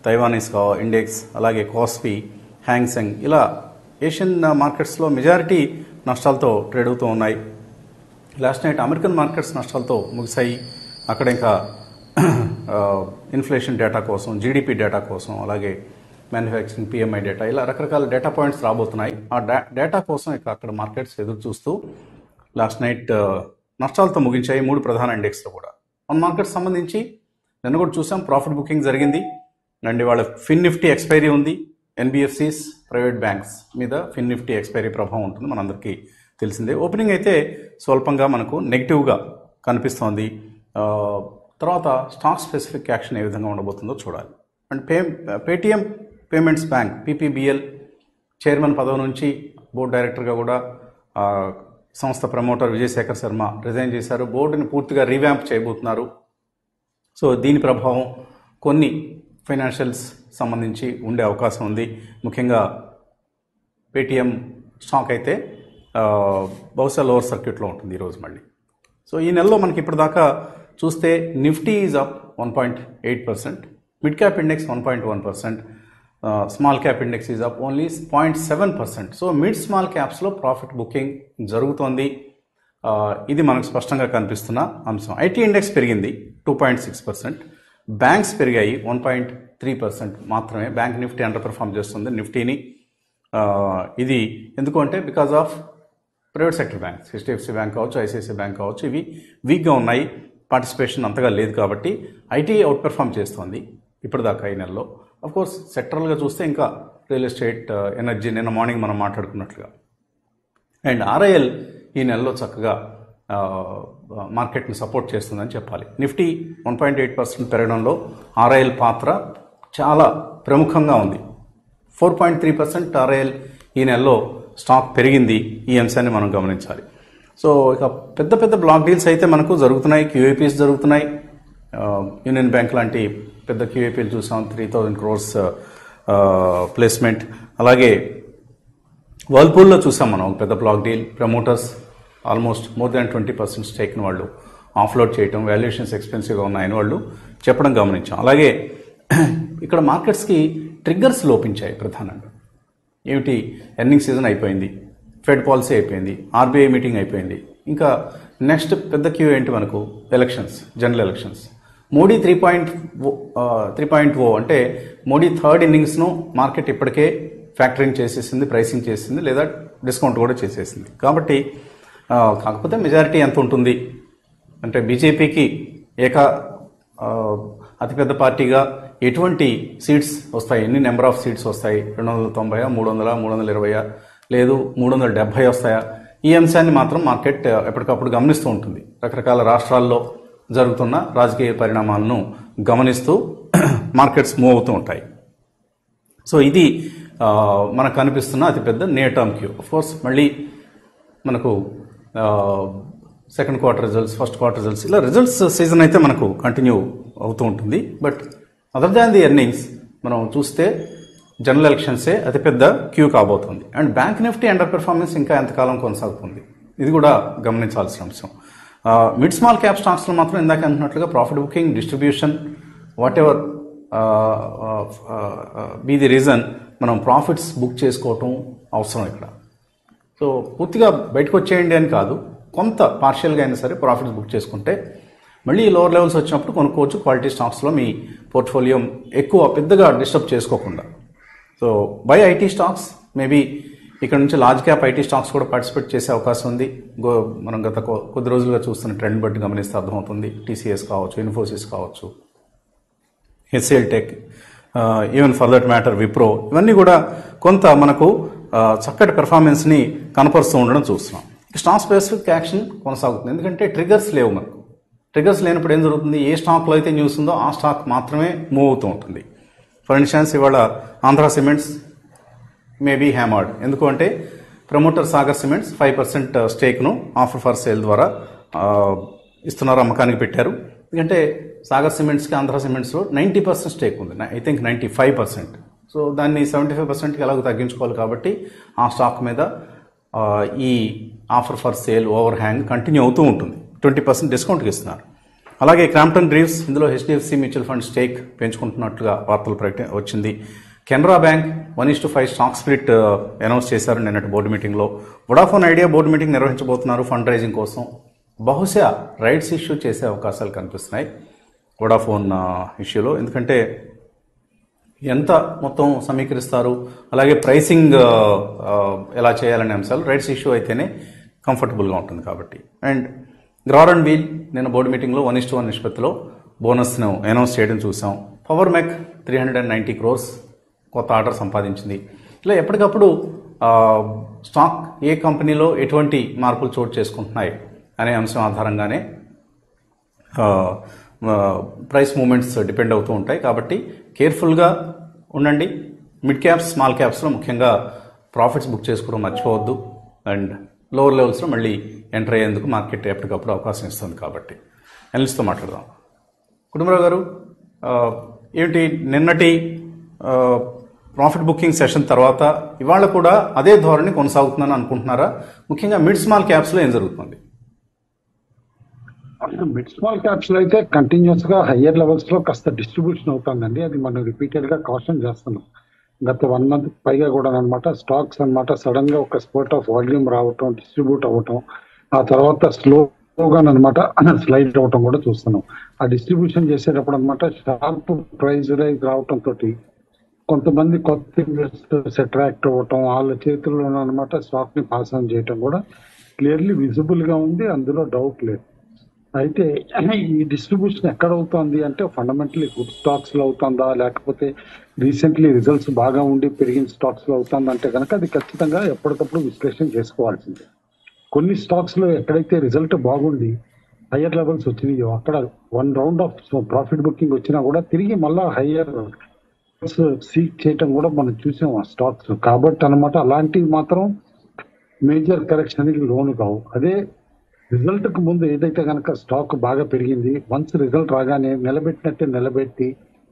Taiwanese కా index అలాగే Kospi Hang Seng ఇలా ఏషియన్ మార్కెట్స్లో మెజారిటీ నష్టాలతో ట్రేడ్ అవుతూ ఉన్నాయి లాస్ట్ నైట్ అమెరికన్ మార్కెట్స్ నష్టాలతో ముగిశాయి అక్కడ ఇంకా ఇన్ఫ్లేషన్ డేటా కోసం జీడిపి డేటా కోసం అలాగే మ్యానుఫ్యాక్చరింగ్ పిఎంఐ డేటా ఇలా రకరకాల డేటా పాయింట్స్ రాబోతున్నాయి ఆ డా డేటా కోసం ఇక అక్కడ మార్కెట్స్ ఎదురు చూస్తూ లాస్ట్ నైట్ నష్టాలతో ముగించాయి మూడు ప్రధాన ఇండెక్స్లో కూడా వన్ మార్కెట్ సంబంధించి నిన్న కూడా చూసాం ప్రాఫిట్ బుకింగ్ జరిగింది అండ్ ఇవాళ ఫిన్ నిఫ్టీ ఎక్స్పైరీ ఉంది ఎన్బిఎఫ్సిస్ ప్రైవేట్ బ్యాంక్స్ మీద ఫిన్ నిఫ్టీ ఎక్స్పైరీ ప్రభావం ఉంటుంది మనందరికీ తెలిసిందే ఓపెనింగ్ అయితే స్వల్పంగా మనకు నెగిటివ్గా కనిపిస్తోంది ఆ, తర్వాత స్టాక్ స్పెసిఫిక్ యాక్షన్ ఏ విధంగా ఉండబోతుందో చూడాలి and pay Paytm payments bank PPBL chairman పదవి నుంచి బోర్డు డైరెక్టర్గా కూడా ఆ, సంస్థ ప్రమోటర్ విజయశేఖర్ శర్మ రిజైన్ చేశారు బోర్డుని పూర్తిగా రీవ్యాంప్ చేయబోతున్నారు సో దీని ప్రభావం కొన్ని ఫైనాన్షియల్స్ సంబంధించి ఉండే అవకాశం ఉంది ముఖ్యంగా పేటిఎం స్టాక్ అయితే ఆ, బహుశా లోవర్ సర్క్యూట్లో ఉంటుంది ఈరోజు మళ్ళీ సో ఈ నెలలో మనకి ఇప్పటిదాకా చూస్తే Nifty is up one point eight percent mid cap index one point one percent small cap index is up only point seven percent so mid small క్యాప్స్లో ప్రాఫిట్ బుకింగ్ జరుగుతోంది ఆ, ఇది మనకు స్పష్టంగా కనిపిస్తున్న అంశం ఐటీ ఇండెక్స్ పెరిగింది two point six percent banks పెరిగాయి వన్ పాయింట్ త్రీ పర్సెంట్ మాత్రమే బ్యాంక్ నిఫ్టీ అండర్ పెర్ఫామ్ చేస్తుంది నిఫ్టీని ఆ, ఇది ఎందుకు అంటే because of private sector banks HDFC bank కావచ్చు ఐసిఐసిఐ బ్యాంక్ కావచ్చు ఇవి వీక్గా ఉన్నాయి పార్టిసిపేషన్ అంతగా లేదు కాబట్టి ఐటీ అవుట్ పెర్ఫామ్ చేస్తోంది ఇప్పటిదాకా ఈ నెలలో అఫ్ కోర్స్ సెక్టరల్గా చూస్తే ఇంకా రియల్ ఎస్టేట్ ఎనర్జీ నిన్న మార్నింగ్ మనం మాట్లాడుకున్నట్లుగా అండ్ ఆర్ఐఎల్ ఈ నెలలో చక్కగా ఆ, మార్కెట్ని సపోర్ట్ చేస్తుందని చెప్పాలి Nifty one point eight percent పెరగడంలో ఆర్ఐఎల్ పాత్ర చాలా ప్రముఖంగా ఉంది four point three percent RIL ఈ నెలలో స్టాక్ పెరిగింది ఈ అంశాన్ని మనం గమనించాలి సో ఇక పెద్ద పెద్ద బ్లాక్ డీల్స్ అయితే మనకు జరుగుతున్నాయి క్యూఏపీస్ జరుగుతున్నాయి ఆ, యూనియన్ బ్యాంక్ లాంటి పెద్ద క్యూఏపీలు చూసాం త్రీ థౌజండ్ క్రోర్స్ ప్లేస్మెంట్ అలాగే వర్ల్పూల్లో చూసాం మనం ఒక పెద్ద block deal promoters almost more than twenty percent స్టేక్ని వాళ్ళు ఆఫ్లోడ్ చేయటం వాల్యుయేషన్స్ ఎక్స్పెన్సివ్గా ఉన్నాయని వాళ్ళు చెప్పడం గమనించాం అలాగే ఇక్కడ మార్కెట్స్కి ట్రిగ్గర్స్ లోపించాయి ప్రధానంగా ఏమిటి ఎర్నింగ్ సీజన్ అయిపోయింది ఫెడ్ పాలసీ అయిపోయింది ఆర్బీఐ మీటింగ్ అయిపోయింది ఇంకా నెక్స్ట్ పెద్ద క్యూ ఏంటి మనకు elections general elections Modi three point three point O అంటే మోడీ థర్డ్ ఇన్నింగ్స్ను మార్కెట్ ఇప్పటికే ఫ్యాక్టరింగ్ చేసేసింది ప్రైసింగ్ చేసింది లేదా డిస్కౌంట్ కూడా చేసేసింది కాబట్టి ఆ, కాకపోతే మెజారిటీ ఎంత ఉంటుంది అంటే బీజేపీకి ఏక ఆ, అతిపెద్ద పార్టీగా ఎటువంటి సీట్స్ వస్తాయి ఎన్ని నెంబర్ ఆఫ్ సీట్స్ వస్తాయి రెండు వందల తొంభై మూడు వందల మూడు వందల ఇరవై లేదు మూడు వందల డెబ్భై వస్తాయా ఈ అంశాన్ని మాత్రం మార్కెట్ ఎప్పటికప్పుడు గమనిస్తూ ఉంటుంది రకరకాల రాష్ట్రాల్లో జరుగుతున్న రాజకీయ పరిణామాలను గమనిస్తూ మార్కెట్స్ మూవ్ అవుతూ ఉంటాయి సో ఇది ఆ, మనకు కనిపిస్తున్న అతిపెద్ద near term cue of course మళ్ళీ మనకు second quarter results first quarter results ఇలా రిజల్ట్స్ సీజన్ అయితే మనకు కంటిన్యూ అవుతూ ఉంటుంది but other than the earnings మనం చూస్తే జనరల్ ఎలక్షన్సే అతిపెద్ద క్యూ కాబోతుంది and bank Nifty underperformance ఇంకా ఎంతకాలం కొనసాగుతుంది ఇది కూడా గమనించాల్సిన అంశం మిడ్ స్మాల్ క్యాప్ స్టాక్స్లో మాత్రం ఇందాక అంటున్నట్లుగా profit booking distribution whatever be the reason మనం ప్రాఫిట్స్ బుక్ చేసుకోవటం అవసరం ఇక్కడ సో పూర్తిగా బయటకు వచ్చేయండి అని కాదు కొంత పార్షియల్గా అయినా సరే ప్రాఫిట్స్ బుక్ చేసుకుంటే మళ్ళీ లోవర్ లెవెల్స్ వచ్చినప్పుడు కొనుక్కోవచ్చు క్వాలిటీ స్టాక్స్లో మీ పోర్ట్ఫోలియో ఎక్కువ పెద్దగా డిస్టర్బ్ చేసుకోకుండా so buy IT stocks maybe ఇక్కడ నుంచి లార్జ్ క్యాప్ ఐటీ స్టాక్స్ కూడా పార్టిసిపేట్ చేసే అవకాశం ఉంది గో మనం గత కొ- కొద్ది రోజులుగా చూస్తున్న ట్రెండ్ బట్టి గమనిస్తే అర్థమవుతుంది టీసీఎస్ కావచ్చు ఇన్ఫోసిస్ కావచ్చు HCL tech even for that matter Wipro ఇవన్నీ కూడా కొంత మనకు ఆ, చక్కటి పెర్ఫార్మెన్స్ని కనపరుస్తూ ఉండడం చూస్తున్నాం స్టాక్ స్పెసిఫిక్ యాక్షన్ కొనసాగుతుంది ఎందుకంటే ట్రిగర్స్ లేవు మనకు ట్రిగర్స్ లేనప్పుడు ఏం జరుగుతుంది ఏ స్టాక్లో అయితే న్యూస్ ఉందో ఆ స్టాక్ మాత్రమే మూవ్ అవుతూ ఉంటుంది ఫర్ ఇన్స్టాన్స్ ఇవాళ ఆంధ్ర సిమెంట్స్ మేబీ హ్యామర్డ్ ఎందుకు అంటే promoter Sagar cements five percent స్టేక్ను ఆఫర్ ఫర్ సేల్ ద్వారా ఆ, ఇస్తున్నారు అమ్మకానికి పెట్టారు ఎందుకంటే సాగర్ సిమెంట్స్కి ఆంధ్ర సిమెంట్స్లో నైంటీ పర్సెంట్ స్టేక్ ఉంది I think ninety five percent so దాన్ని సెవెంటీ ఫైవ్ పర్సెంట్కి ఎలాగో తగ్గించుకోవాలి కాబట్టి ఆ స్టాక్ మీద ఆ, ఈ offer for sale overhang continue అవుతూ ఉంటుంది ట్వంటీ పర్సెంట్ డిస్కౌంట్కి ఇస్తున్నారు అలాగే క్రాంప్టన్ డ్రీవ్స్ ఇందులో హెచ్డిఎఫ్సి మ్యూచువల్ ఫండ్ స్టేక్ పెంచుకుంటున్నట్లుగా వార్తలు ప్రకటి వచ్చింది Canara bank one is to five stock split announce చేశారు నిన్నటి బోర్డు మీటింగ్లో వొడాఫోన్ ఐడియా బోర్డు మీటింగ్ నిర్వహించబోతున్నారు ఫండ్ రైజింగ్ కోసం బహుశా రైట్స్ ఇష్యూ చేసే అవకాశాలు కనిపిస్తున్నాయి వొడాఫోన్ ఇష్యూలో ఎందుకంటే ఎంత మొత్తం సమీకరిస్తారు అలాగే ప్రైసింగ్ ఆ, ఆ, ఎలా చేయాలనే అంశాలు రైట్స్ ఇష్యూ అయితేనే కంఫర్టబుల్గా ఉంటుంది కాబట్టి అండ్ గ్రార్ అండ్ వీల్ నేను బోర్డు మీటింగ్లో వన్ ఇస్ టు వన్ నిష్పత్తిలో బోనస్ను అనౌన్స్ చేయడం చూసాం Power Mech three hundred and ninety crores కొత్త ఆర్డర్ సంపాదించింది ఇలా ఎప్పటికప్పుడు ఆ, స్టాక్ ఏ కంపెనీలో ఎటువంటి మార్పులు చోటు చేసుకుంటున్నాయి అనే అంశం ఆధారంగానే ప్రైస్ మూమెంట్స్ డిపెండ్ అవుతూ ఉంటాయి కాబట్టి కేర్ఫుల్గా ఉండండి మిడ్ క్యాప్స్ స్మాల్ క్యాప్స్లో ముఖ్యంగా ప్రాఫిట్స్ బుక్ చేసుకోవడం మర్చిపోవద్దు అండ్ లోవర్ లెవెల్స్లో మళ్ళీ ఎంటర్ అయ్యేందుకు మార్కెట్ ఎప్పటికప్పుడు అవకాశం ఇస్తుంది కాబట్టి ఎనలిస్ట్తో మాట్లాడదాం కుటుంబరావు గారు ఆ, ఏమిటి నిన్నటి ఆ, ప్రాఫిట్ బుకింగ్ సెషన్ తర్వాత ఇవాళ కూడా అదే ధోరణి కొనసాగుతుందని అనుకుంటున్నారా ముఖ్యంగా మిడ్ స్మాల్ క్యాప్స్లో ఏం జరుగుతుంది మిడ్ స్మాల్ క్యాప్స్ లో అయితే కంటిన్యూస్ గా హయ్యర్ లెవెల్స్ లో కాస్త డిస్ట్రిబ్యూషన్ అవుతుందండి అది మనం రిపీటెడ్ గా కాషన్ చేస్తున్నాం గత వన్ మంత్ పైగా కూడా అనమాట స్టాక్స్ అన్నమాట సడన్ గా ఒక స్పోర్ట్ ఆఫ్ వాల్యూమ్ రావటం డిస్ట్రిబ్యూట్ అవ్వటం ఆ తర్వాత స్లోగా అనమాట స్లైడ్ అవటం కూడా చూస్తున్నాం ఆ డిస్ట్రిబ్యూషన్ చేసేటప్పుడు అనమాట షార్ప్ ప్రైస్ రైజ్ రావటం తోటి కొంతమంది కొత్త ఇన్వెస్టర్స్ అట్రాక్ట్ అవ్వటం వాళ్ళ చేతుల్లో అనమాట స్టాక్ ని పాస్ ఆన్ చేయటం కూడా క్లియర్లీ విజిబుల్ గా ఉంది అందులో డౌట్ లేదు అయితే ఈ డిస్ట్రిబ్యూషన్ ఎక్కడ అవుతుంది అంటే ఫండమెంటలీ గుడ్ స్టాక్స్ లో అవుతుందా లేకపోతే రీసెంట్లీ రిజల్ట్స్ బాగా ఉండి పెరిగిన స్టాక్స్ లో అవుతుందా అంటే కనుక అది ఖచ్చితంగా ఎప్పటికప్పుడు విశ్లేషణ చేసుకోవాల్సిందే కొన్ని స్టాక్స్ లో ఎక్కడైతే రిజల్ట్ బాగుండి హయ్యర్ లెవెల్స్ వచ్చినాయో అక్కడ one round of profit booking వచ్చినా కూడా తిరిగి మళ్ళా హయ్యర్ సీక్ చేయటం కూడా మనం చూసాం ఆ స్టాక్స్ కాబట్టి అన్నమాట అలాంటివి మాత్రం మేజర్ కరెక్షన్ కి లోను కావు అదే రిజల్ట్ కు ముందు ఏదైతే కనుక స్టాక్ బాగా పెరిగింది వన్స్ రిజల్ట్ రాగానే నిలబెట్టినట్టే నిలబెట్టి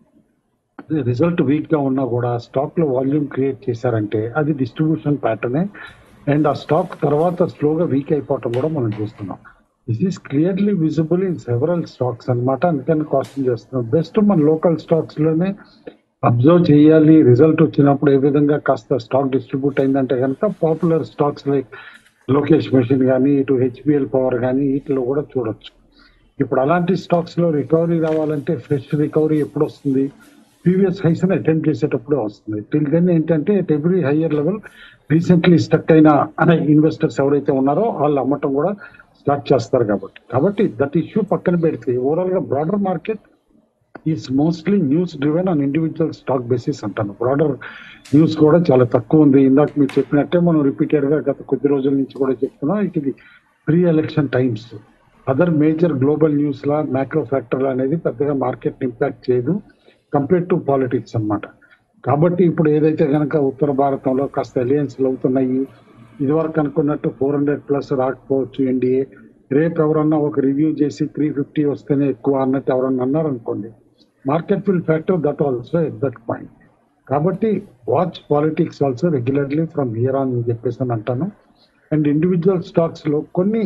రిజల్ట్ వీక్ గా ఉన్నా కూడా స్టాక్ లో వాల్యూమ్ క్రియేట్ చేశారంటే అది డిస్ట్రిబ్యూషన్ ప్యాటర్నే అండ్ ఆ స్టాక్ తర్వాత స్లోగా వీక్ అయిపోవటం కూడా మనం చూస్తున్నాం this is clearly visible in several stocks అన్నమాట అందుకని కాస్టింగ్ చేస్తున్నాం బెస్ట్ మన లోకల్ స్టాక్స్ లోనే అబ్జర్వ్ చేయాలి రిజల్ట్ వచ్చినప్పుడు ఏ విధంగా కాస్త స్టాక్ డిస్ట్రిబ్యూట్ అయిందంటే కనుక popular stocks like Lokesh machine కానీ ఇటు హెచ్పిఎల్ పవర్ కానీ వీటిలో కూడా చూడొచ్చు ఇప్పుడు అలాంటి స్టాక్స్ లో రికవరీ రావాలంటే ఫ్రెష్ రికవరీ ఎప్పుడు వస్తుంది ప్రీవియస్ హైస్ ని అటెంప్ట్ చేసేటప్పుడు వస్తుంది టిల్ దెన్ ఏంటంటే at every higher level recently stuck అయిన అనే ఇన్వెస్టర్స్ ఎవరైతే ఉన్నారో వాళ్ళు అమ్మటం కూడా స్టార్ట్ చేస్తారు కాబట్టి కాబట్టి దట్ ఇష్యూ పక్కన పెడితే ఓవరాల్ గా broader market is mostly news driven on individual stock basis అంటాను బ్రాడర్ న్యూస్ కూడా చాలా తక్కువ ఉంది ఇందాక మీరు చెప్పినట్టే మనం రిపీటెడ్ గా గత కొద్ది రోజుల నుంచి కూడా చెప్తున్నాం ఇది pre election times other major global news లా మ్యాక్రో ఫ్యాక్టర్ అనేది పెద్దగా మార్కెట్ ఇంపాక్ట్ చేయదు కంపేర్ టు పాలిటిక్స్ అన్నమాట కాబట్టి ఇప్పుడు ఏదైతే కనుక ఉత్తర భారతంలో కాస్త అలయన్స్లు అవుతున్నాయి ఇదివరకు అనుకున్నట్టు ఫోర్ హండ్రెడ్ ప్లస్ రాకపోవచ్చు ఎన్డీఏ రేపు ఎవరన్నా ఒక రివ్యూ చేసి త్రీ ఫిఫ్టీ వస్తేనే ఎక్కువ అన్నట్టు ఎవరన్నా అన్నారు అనుకోండి market will factor that also at that point కాబట్టి watch politics also regularly from here on అని చెప్పేసి అని అంటాను అండ్ ఇండివిజువల్ స్టాక్స్ లో కొన్ని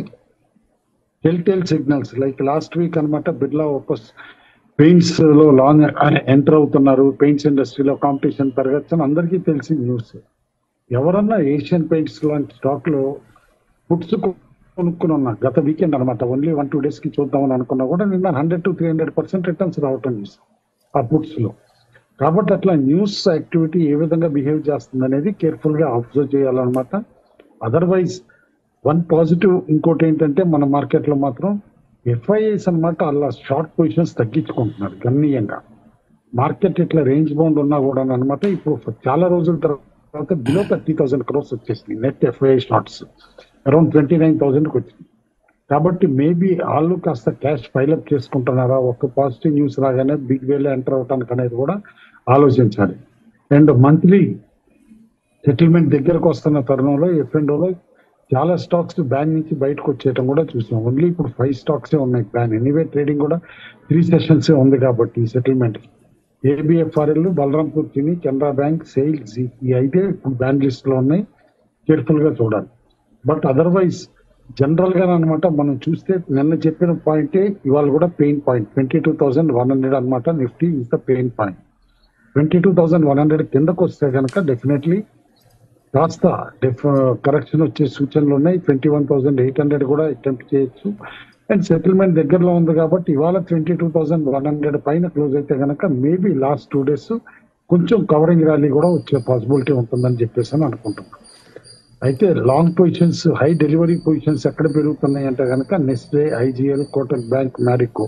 tell signals like last week అన్నమాట బిర్లా ఓపస్ పెయింట్స్ లో లాంగ్ ఎంటర్ అవుతున్నారు పెయింట్స్ ఇండస్ట్రీలో కాంపిటీషన్ పెరగచ్చు అని అందరికీ తెలిసిన న్యూస్ ఎవరన్నా ఏషియన్ పెయింట్స్ లాంటి స్టాక్ లో ఫుడ్స్ కొనుక్కుని ఉన్నా గత వీకెండ్ అనమాట ఓన్లీ వన్ టూ డేస్ కి చూద్దామని అనుకున్నా కూడా నిన్న hundred to three hundred percent returns రావటం చూసాం ఆ ఫుడ్స్ లో కాబట్టి అట్లా న్యూస్ యాక్టివిటీ ఏ విధంగా బిహేవ్ చేస్తుంది అనేది కేర్ఫుల్ గా అబ్జర్వ్ చేయాలన్నమాట అదర్వైజ్ వన్ పాజిటివ్ ఇంకోటి ఏంటంటే మన మార్కెట్ లో మాత్రం ఎఫ్ఐఐస్ అన్నమాట అలా షార్ట్ పొజిషన్స్ తగ్గించుకుంటున్నారు గణనీయంగా మార్కెట్ ఇట్లా రేంజ్ బౌండ్ ఉన్నా కూడా అనమాట ఇప్పుడు చాలా రోజుల తర్వాత బిలో థర్టీ థౌసండ్ క్రోర్స్ వచ్చేసింది net FII shorts around twenty nine థౌసండ్కి వచ్చింది కాబట్టి మేబీ వాళ్ళు కాస్త క్యాష్ ఫైలప్ చేసుకుంటున్నారా ఒక పాజిటివ్ న్యూస్ రాగానే బిగ్ వేలో ఎంటర్ అవడానికి అనేది కూడా ఆలోచించాలి అండ్ మంత్లీ సెటిల్మెంట్ దగ్గరకు వస్తున్న తరుణంలో ఎఫ్ఎండోలో చాలా స్టాక్స్ బ్యాన్ నుంచి బయటకు వచ్చేయటం కూడా చూసాం ఓన్లీ ఇప్పుడు ఫైవ్ స్టాక్స్ ఉన్నాయి బ్యాన్ ఎనీవే ట్రేడింగ్ కూడా త్రీ సెషన్స్ ఉంది కాబట్టి settlement ABFRL Balrampur Chini Canara bank SAIL Zee ఈ అయితే ఇప్పుడు బ్యాన్ లిస్ట్ లో ఉన్నాయి కేర్ఫుల్ గా చూడాలి బట్ అదర్వైజ్ జనరల్ గా అనమాట మనం చూస్తే నిన్న చెప్పిన పాయింటే ఇవాళ కూడా pain point twenty two thousand one hundred అనమాట Nifty is the pain point twenty two thousand one hundred కిందకు వస్తే కనుక డెఫినెట్లీ కాస్త డెఫ్ కరెక్షన్ వచ్చే సూచనలు ఉన్నాయి twenty one thousand eight hundred కూడా అటెంప్ట్ చేయొచ్చు అండ్ సెటిల్మెంట్ దగ్గరలో ఉంది కాబట్టి ఇవాళ twenty two thousand one hundred పైన క్లోజ్ అయితే కనుక మేబీ లాస్ట్ టూ డేస్ కొంచెం కవరింగ్ ర్యాలీ కూడా వచ్చే పాసిబిలిటీ ఉంటుందని చెప్పేసి అని అనుకుంటున్నాను అయితే long positions high delivery positions ఎక్కడ పెరుగుతున్నాయి అంటే కనుక Nestle IGL Kotak bank Marico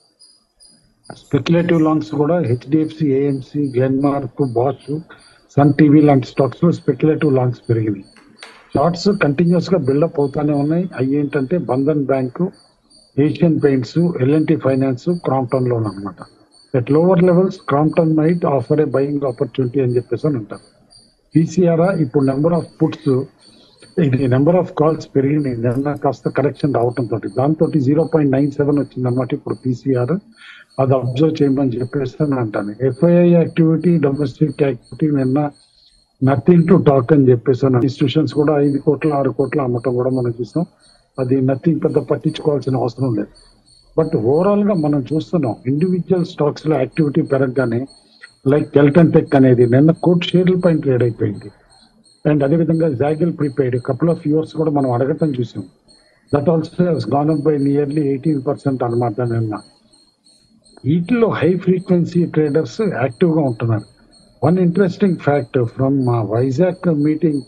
speculative longs కూడా HDFC AMC Glenmark Bosch Sun TV లాంటి స్టాక్స్ లో స్పెక్యులేటివ్ లాంగ్స్ పెరిగినాయి షార్ట్స్ కంటిన్యూస్ గా బిల్డప్ అవుతానే ఉన్నాయి అవి ఏంటంటే Bandhan bank Asian paints LNT finance Crompton loan అనమాట at lower levels Crompton might offer a buying opportunity అని చెప్పేసి అని అంటారు పీసీఆర్ ఇప్పుడు నెంబర్ ఆఫ్ పుట్స్ ఇది నెంబర్ ఆఫ్ కాల్స్ పెరిగినాయి నిన్న కాస్త కరెక్షన్ రావటం తోటి దాంతో జీరో పాయింట్ నైన్ సెవెన్ వచ్చింది అనమాట ఇప్పుడు పీసీఆర్ అది అబ్జర్వ్ చేయమని చెప్పేసి అని అంటాను ఎఫ్ఐఐ యాక్టివిటీ డొమెస్టిక్ యాక్టివిటీ నిన్న నథింగ్ టు టాక్ అని చెప్పేసి ఇన్స్టిట్యూషన్స్ కూడా ఐదు కోట్ల ఆరు కోట్ల అమ్మటం కూడా మనం చూసాం అది నథింగ్ పెద్ద పట్టించుకోవాల్సిన అవసరం లేదు బట్ ఓవరాల్ గా మనం చూస్తున్నాం ఇండివిజువల్ స్టాక్స్ లో యాక్టివిటీ పెరగగానే లైక్ కెల్టన్ టెక్ అనేది నిన్న కోట్ షేర్ల పైన ట్రేడ్ అయిపోయింది అండ్ అదేవిధంగా Zaggle prepaid couple of years కూడా మనం అడగటం చూసాం that also gone up by nearly eighteen percent అనమాట నిన్న వీటిలో హై ఫ్రీక్వెన్సీ ట్రేడర్స్ యాక్టివ్ గా ఉంటున్నారు one interesting fact from Vizag meeting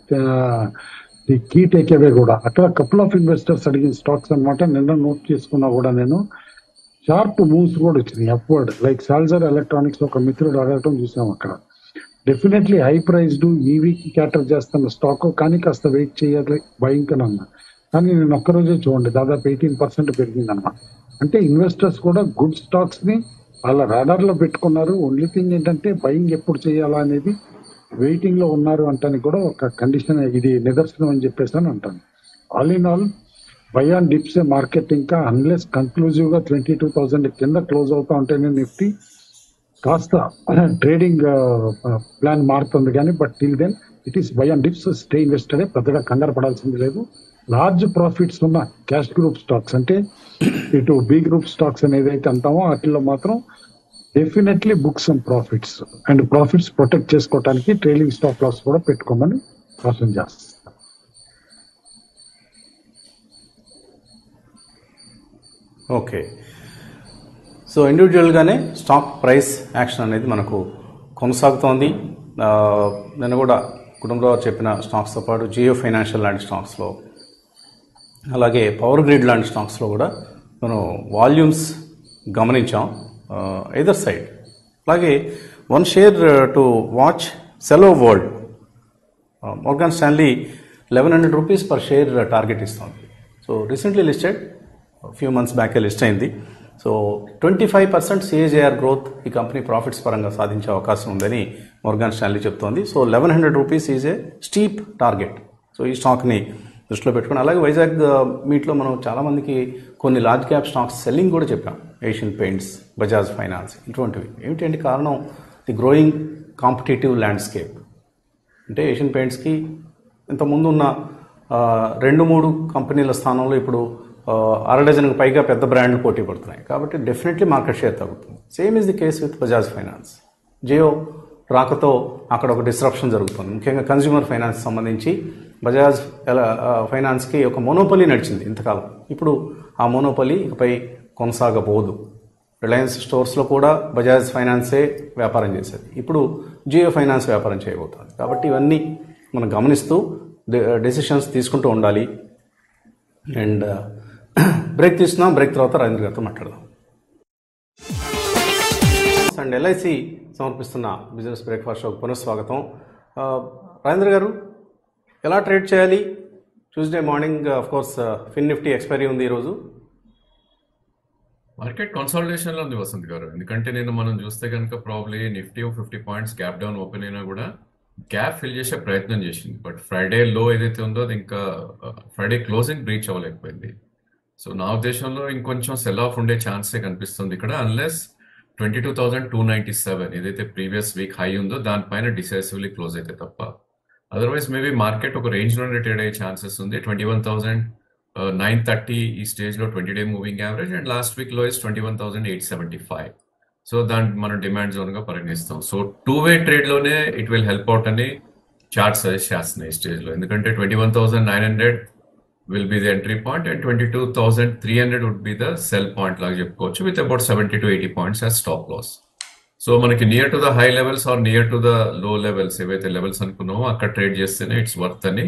the key takeaway కూడా అక్కడ కపుల్ ఆఫ్ ఇన్వెస్టర్స్ అడిగిన స్టాక్స్ అన్నమాట నిన్న నోట్ చేసుకున్నా కూడా నేను షార్ప్ మూవ్స్ కూడా వచ్చినాయి అప్వర్డ్ లైక్ సాల్జర్ ఎలక్ట్రానిక్స్ ఒక మిత్రుడు అడగటం చూసాం అక్కడ డెఫినెట్లీ హై ప్రైస్డ్ ఈవీకి క్యాటర్ చేస్తున్న స్టాక్ కానీ కాస్త వెయిట్ చేయాలి భయంకర అన్నా కానీ నేను ఒక్కరోజే చూడండి దాదాపు ఎయిటీన్ పర్సెంట్ పెరిగింది అన్నమాట అంటే ఇన్వెస్టర్స్ కూడా గుడ్ స్టాక్స్ ని వాళ్ళ రాడార్ లో పెట్టుకున్నారు ఓన్లీ థింగ్ ఏంటంటే బయింగ్ ఎప్పుడు చేయాలా అనేది వెయిటింగ్ లో ఉన్నారు అంటానికి కూడా ఒక కండిషన్ ఇది నిదర్శనం అని చెప్పేసి అని అంటాను all in all buy on dips market ఇంకా అన్లెస్ కన్క్లూజివ్ గా ట్వంటీ టూ థౌసండ్ కింద క్లోజ్ అవుతా ఉంటేనే నిఫ్టీ కాస్త ట్రేడింగ్ ప్లాన్ మారుతుంది కానీ but till then it is buy and dips stay invested పెద్దగా కంగారు పడాల్సింది లేదు లార్జ్ ప్రాఫిట్స్ ఉన్న క్యాష్ గ్రూప్ స్టాక్స్ అంటే ఇటు బి గ్రూప్ స్టాక్స్ అని ఏదైతే అంటామో వాటిలో మాత్రం definitely books and profits and profits protect చేసుకోవడానికి ట్రైలింగ్ స్టాక్ లాస్ కూడా పెట్టుకోమని కాషన్ చేస్తాం ఓకే సో ఇండివిజువల్గానే స్టాక్ ప్రైస్ యాక్షన్ అనేది మనకు కొనసాగుతోంది ఆ, నేను కూడా కుటుంబరావు చెప్పిన స్టాక్స్తో పాటు జియో ఫైనాన్షియల్ లాంటి స్టాక్స్లో అలాగే పవర్ గ్రిడ్ లాంటి స్టాక్స్లో కూడా మనం వాల్యూమ్స్ గమనించాం ఎదర్ సైడ్ అలాగే one share to watch Cello World Morgan Stanley eleven hundred rupees per share target ఇస్తుంది so recently listed few months బ్యాకే లిస్ట్ అయింది so twenty five percent CAGR growth ఈ కంపెనీ ప్రాఫిట్స్ పరంగా సాధించే అవకాశం ఉందని మోర్గాన్ స్టాన్లీ చెప్తోంది so eleven hundred rupees is a steep target so ఈ స్టాక్ని దృష్టిలో పెట్టుకుని అలాగే వైజాగ్ మీట్లో మనం చాలామందికి కొన్ని లార్జ్ క్యాప్ స్టాక్స్ సెల్లింగ్ కూడా చెప్పాం ఏషియన్ పెయింట్స్ బజాజ్ ఫైనాన్స్ ఇటువంటివి ఏమిటంటే కారణం ది గ్రోయింగ్ కాంపిటేటివ్ ల్యాండ్స్కేప్ అంటే ఏషియన్ పెయింట్స్కి ఇంతకుముందు ఉన్న ఆ, రెండు మూడు కంపెనీల స్థానంలో ఇప్పుడు ఆ, అర డజన్కి పైగా పెద్ద బ్రాండ్లు పోటీ పడుతున్నాయి కాబట్టి డెఫినెట్లీ మార్కెట్ షేర్ తగ్గుతుంది same is the case with Bajaj Finance Jio రాకతో అక్కడ ఒక డిస్రప్షన్ జరుగుతుంది ముఖ్యంగా కన్జ్యూమర్ ఫైనాన్స్ సంబంధించి బజాజ్ ఎలా ఆ, ఫైనాన్స్కి ఒక మోనోపలి నడిచింది ఇంతకాలం ఇప్పుడు ఆ మోనోపలి ఇకపై కొనసాగబోదు రిలయన్స్ స్టోర్స్లో కూడా బజాజ్ ఫైనాన్సే వ్యాపారం చేసేది ఇప్పుడు జియో ఫైనాన్స్ వ్యాపారం చేయబోతోంది కాబట్టి ఇవన్నీ మనం గమనిస్తూ డెసిషన్స్ తీసుకుంటూ ఉండాలి అండ్ బ్రేక్ తీసుకున్నాం బ్రేక్ తర్వాత రాజేంద్ర గారితో మాట్లాడదాం అండ్ ఎల్ఐసి సమర్పిస్తున్న బిజినెస్ బ్రేక్ఫాస్ట్ షోకి పునఃస్వాగతం ఆ, రాజేంద్ర గారు ఎలా ట్రేడ్ చేయాలి Tuesday morning of course Fin Nifty expiry ఉంది ఈరోజు మార్కెట్ కన్సాలిడేషన్ లో ఉంది వసంత్ గారు ఎందుకంటే నేను మనం చూస్తే కనుక probably Nifty fifty points gap down open అయినా కూడా గ్యాప్ ఫిల్ చేసే ప్రయత్నం చేసింది బట్ ఫ్రైడే లో ఏదైతే ఉందో అది ఇంకా ఫ్రైడే క్లోజింగ్ బ్రీచ్ అవ్వలేకపోయింది సో నా ఉద్దేశంలో ఇంకొంచెం సెల్ ఆఫ్ ఉండే ఛాన్సే కనిపిస్తుంది ఇక్కడ unless twenty two thousand two ninety seven ఏదైతే ప్రీవియస్ వీక్ హై ఉందో దానిపైన డిసైసివ్లీ క్లోజ్ అయితే తప్ప అదర్వైజ్ మేబీ మార్కెట్ ఒక రేంజ్ లోనే ట్రేడ్ అయ్యే ఛాన్సెస్ ఉంది twenty one thousand nine thirty ఈ స్టేజ్లో twenty day moving average and last week lowest twenty one thousand eight seventy five so దాన్ని మనం డిమాండ్ జోన్గా పరిగణిస్తాం సో టూ వే ట్రేడ్లోనే ఇట్ విల్ హెల్ప్ అవుట్ అని చార్ట్ సజెస్ట్ చేస్తున్నాయి ఈ స్టేజ్లో ఎందుకంటే twenty one thousand nine hundred will be the entry point and twenty two thousand three hundred would be the sell point లాగా చెప్పుకోవచ్చు with about seventy to eighty points as stop loss so మనకి near to the high levels or near to the low levels ఏవైతే levels అనుకున్నామో అక్కడ trade చేస్తేనే it's worth అని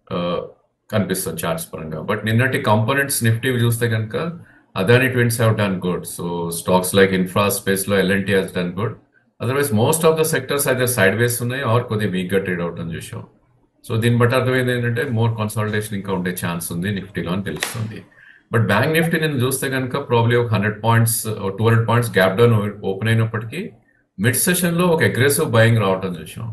కనిపిస్తుంది charts పరంగా బట్ నిన్నటి కాంపోనెంట్స్ నిఫ్టీ చూస్తే కనుక Adani twins have done good so stocks like infra space లో L and T has done good otherwise most of the sectors అయితే సైడ్ వేస్ ఉన్నాయి ఆర్ కొద్దిగా వీక్ గా ట్రేడ్ అవుట్ అని చూసాం సో దీన్ని బట్టి అర్థమైంది ఏంటంటే మోర్ కన్సల్టేషన్ ఇంకా ఉండే ఛాన్స్ ఉంది నిఫ్టీలో అని తెలుస్తుంది బట్ బ్యాంక్ నిఫ్టీ నేను చూస్తే కనుక ప్రాబ్లీ ఒక hundred points two hundred points gap down open అయినప్పటికీ మిడ్ సెషన్ లో ఒక అగ్రెసివ్ బయింగ్ రావటం చూసాం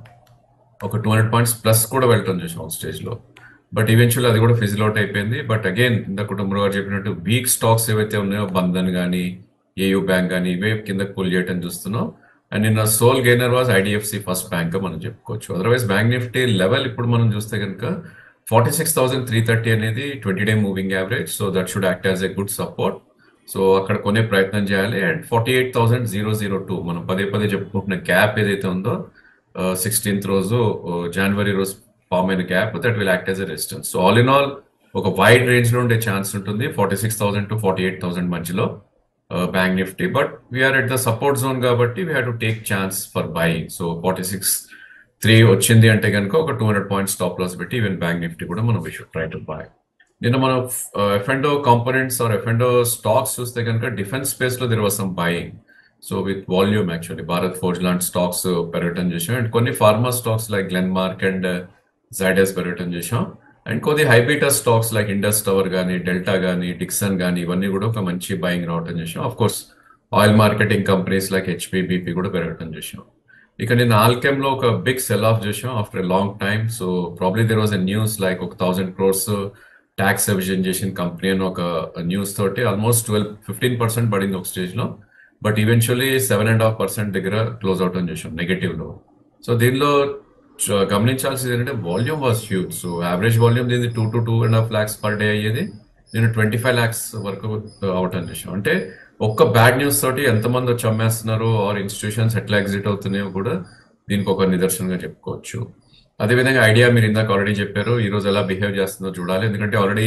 ఒక టూ హండ్రెడ్ పాయింట్స్ ప్లస్ కూడా వెళ్ళటం చూసాం ఒక స్టేజ్ లో బట్ ఈవెన్చువల్ అది కూడా ఫిజిల్ అవుట్ అయిపోయింది బట్ అగైన్ ఇంత కుటుంబం గారు చెప్పినట్టు వీక్ స్టాక్స్ ఏవైతే ఉన్నాయో బంధన్ కానీ ఏయూ బ్యాంక్ కానీ ఇవే కిందకి పుల్ చేయటం చూస్తున్నాం అండ్ నిన్న sole gainer was IDFC First Bank మనం చెప్పుకోవచ్చు అదర్వైజ్ బ్యాంక్ నిఫ్టీ లెవెల్ ఇప్పుడు మనం చూస్తే కనుక forty six thousand three thirty అనేది twenty day moving average so that should act as a good support so అక్కడ కొనే ప్రయత్నం చేయాలి and forty eight thousand zero zero two మనం పదే పదే చెప్పుకుంటున్న గ్యాప్ ఏదైతే ఉందో సిక్స్టీన్త్ రోజు జనవరి రోజు ఫామ్ అయిన gap that will act as a resistance so all in all ఒక వైడ్ రేంజ్ లో ఉండే ఛాన్స్ ఉంటుంది forty six thousand to forty eight thousand మధ్యలో bank Nifty but we are at the support zone కాబట్టి we have to take chance for buying so forty six three వచ్చింది అంటే కనుక ఒక two hundred points stop loss పెట్టి even bank Nifty కూడా మనం we should try to by నిన్న మనం F and O components or F and O stocks చూస్తే కనుక డిఫెన్స్ స్పేస్ లో there was some buying so with volume actually Bharat Forge లాంటి స్టాక్స్ పెరగటం చేసాం అండ్ కొన్ని pharma stocks like Glenmark and Zydus పెరగటం చేసాం అండ్ కొద్ది high beta stocks like Indus Tower కానీ డెల్టా కానీ డిక్సన్ కానీ ఇవన్నీ కూడా ఒక మంచి బయింగ్ రావటం చేసాం of course oil marketing companies like HP BP కూడా పెరగటం చేసాం ఇక నేను ఆల్కెమ్ లో ఒక బిగ్ సెల్ ఆఫ్ చేసాం after a long time so probably there was a news like ఒక థౌసండ్ క్రోర్స్ ట్యాక్స్ ఎవిజన్ చేసిన కంపెనీ అని ఒక న్యూస్ తోటి ఆల్మోస్ట్ ట్వెల్వ్ ఫిఫ్టీన్ పర్సెంట్ పడింది ఒక స్టేజ్ లో but eventually seven and half percent దగ్గర క్లోజ్ అవుట్ అని చేసాం నెగటివ్ లో సో దీనిలో చ- గమనించాల్సింది ఏంటంటే volume was huge so average volume దీనికి two to two and half lakhs per day అయ్యేది నేను ట్వంటీ ఫైవ్ ల్యాక్స్ వరకు అవుట్ అని చేసాం అంటే ఒక్క బ్యాడ్ న్యూస్ తోటి ఎంతమంది వచ్చి అమ్మేస్తున్నారు ఆర్ ఇన్స్టిట్యూషన్స్ ఎట్లా ఎగ్జిట్ అవుతున్నాయో కూడా దీనికి ఒక నిదర్శనంగా చెప్పుకోవచ్చు అదేవిధంగా ఐడియా మీరు ఇందాక ఆల్రెడీ చెప్పారు ఈ రోజు ఎలా బిహేవ్ చేస్తుందో చూడాలి ఎందుకంటే ఆల్రెడీ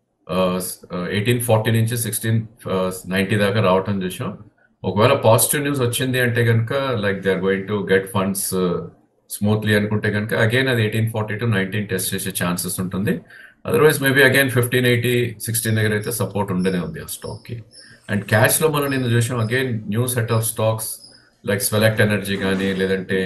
ఎయిటీన్ ఫార్టీ నుంచి సిక్స్టీన్ నైన్టీ దాకా రావటం చూసాం ఒకవేళ పాజిటివ్ న్యూస్ వచ్చింది అంటే కనుక like they are going to get funds smoothly అనుకుంటే కనుక అగైన్ అది eighteen forty to nineteen test చేసే ఛాన్సెస్ ఉంటుంది otherwise maybe again fifteen eighty sixteen దగ్గర అయితే సపోర్ట్ ఉండనే ఉంది ఆ స్టాక్ కి అండ్ క్యాష్ లో మనం నిన్న చూసాం again new set of stocks like Swelect Energy కానీ లేదంటే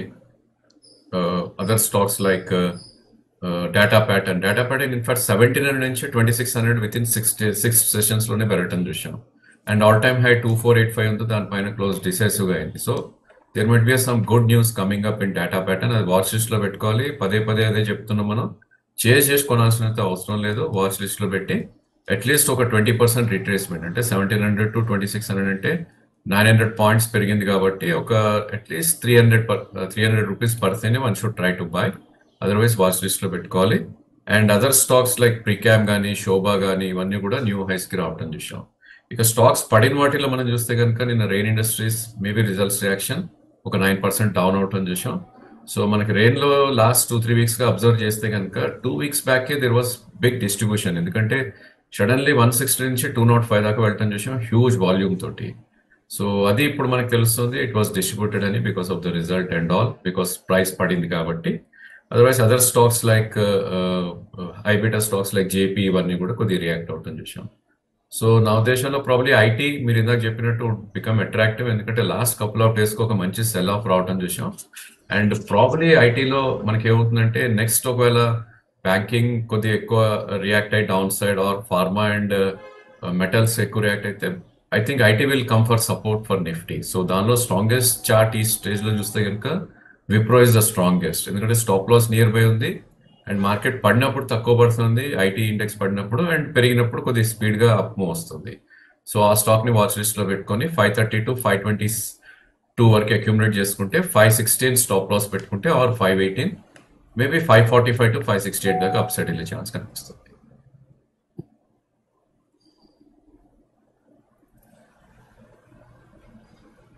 other stocks like Data Pattern Data Pattern in fact seventeen hundred నుంచి twenty six hundred within six six sessions లోనే పెరగటం చూసాం and all time high two four eight five ఉంది దానిపైన close decisive గా అయింది so there might be some good news coming up in Data Pattern అది watch list లో పెట్టుకోవాలి పదే పదే అదే చెప్తున్నాం మనం చేంజ్ చేసి కొనాల్సిన అవసరం లేదు వాచ్ లిస్ట్ లో పెట్టి అట్లీస్ట్ ఒక ట్వంటీ పర్సెంట్ రిట్రేస్మెంట్ అంటే seventeen hundred to twenty six hundred అంటే నైన్ హండ్రెడ్ పాయింట్స్ పెరిగింది కాబట్టి ఒక at least three hundred three hundred rupees పడితేనే one should try to buy otherwise watch list లో పెట్టుకోవాలి అండ్ అదర్ స్టాక్స్ లైక్ ప్రికామ్ కానీ శోభా కానీ ఇవన్నీ కూడా న్యూ హైస్ కి రావటం చూసాం ఇక స్టాక్స్ పడిన వాటిలో మనం చూస్తే కనుక నిన్న Rain Industries maybe results reaction ఒక నైన్ పర్సెంట్ డౌన్ అవటం చూసాం సో మనకి రెయిన్ లో లాస్ట్ టూ త్రీ వీక్స్ గా అబ్జర్వ్ చేస్తే కనుక two weeks back there was big distribution ఎందుకంటే సడన్లీ వన్ సిక్స్టీ నుంచి టూ నాట్ ఫైవ్ దాకా వెళ్ళటం చూసాం హ్యూజ్ వాల్యూమ్ తోటి సో అది ఇప్పుడు మనకు తెలుస్తుంది ఇట్ వాస్ డిస్ట్రిబ్యూటెడ్ అని because of the result and all because price పడింది కాబట్టి otherwise other stocks like high beta stocks like JP ఇవన్నీ కూడా కొద్దిగా రియాక్ట్ అవుతుంది చూసాం సో నా ఉద్దేశంలో ప్రాబ్లీ ఐటీ మీరు ఇందాక చెప్పినట్టు బికమ్ అట్రాక్టివ్ ఎందుకంటే లాస్ట్ కపుల్ ఆఫ్ డేస్ కి ఒక మంచి సెల్ ఆఫ్ రావటం చూసాం అండ్ ప్రాబ్లీ ఐటీలో మనకి ఏమవుతుందంటే నెక్స్ట్ ఒకవేళ బ్యాంకింగ్ కొద్దిగా ఎక్కువ రియాక్ట్ అయ్యి downside or pharma and metals ఎక్కువ రియాక్ట్ అయితే I think IT will come for support for Nifty so దానిలో స్ట్రాంగెస్ట్ చార్ట్ ఈ స్టేజ్ లో చూస్తే కనుక విప్రో ఇస్ ద స్ట్రాంగెస్ట్ ఎందుకంటే స్టాప్ లాస్ నియర్ బై ఉంది అండ్ మార్కెట్ పడినప్పుడు తక్కువ పడుతుంది ఐటీ ఇండెక్స్ పడినప్పుడు అండ్ పెరిగినప్పుడు కొద్దిగా స్పీడ్ గా అప్ మూవ్ వస్తుంది సో ఆ స్టాక్ ని వాచ్ లిస్ట్ లో పెట్టుకొని five thirty to five twenty two వరకు అక్యూములేట్ చేసుకుంటే ఫైవ్ సిక్స్టీన్ స్టాప్ లాస్ పెట్టుకుంటే or five eighteen maybe five forty five to five sixty eight దాకా అప్ సైడ్ వెళ్ళే ఛాన్స్ కనిపిస్తుంది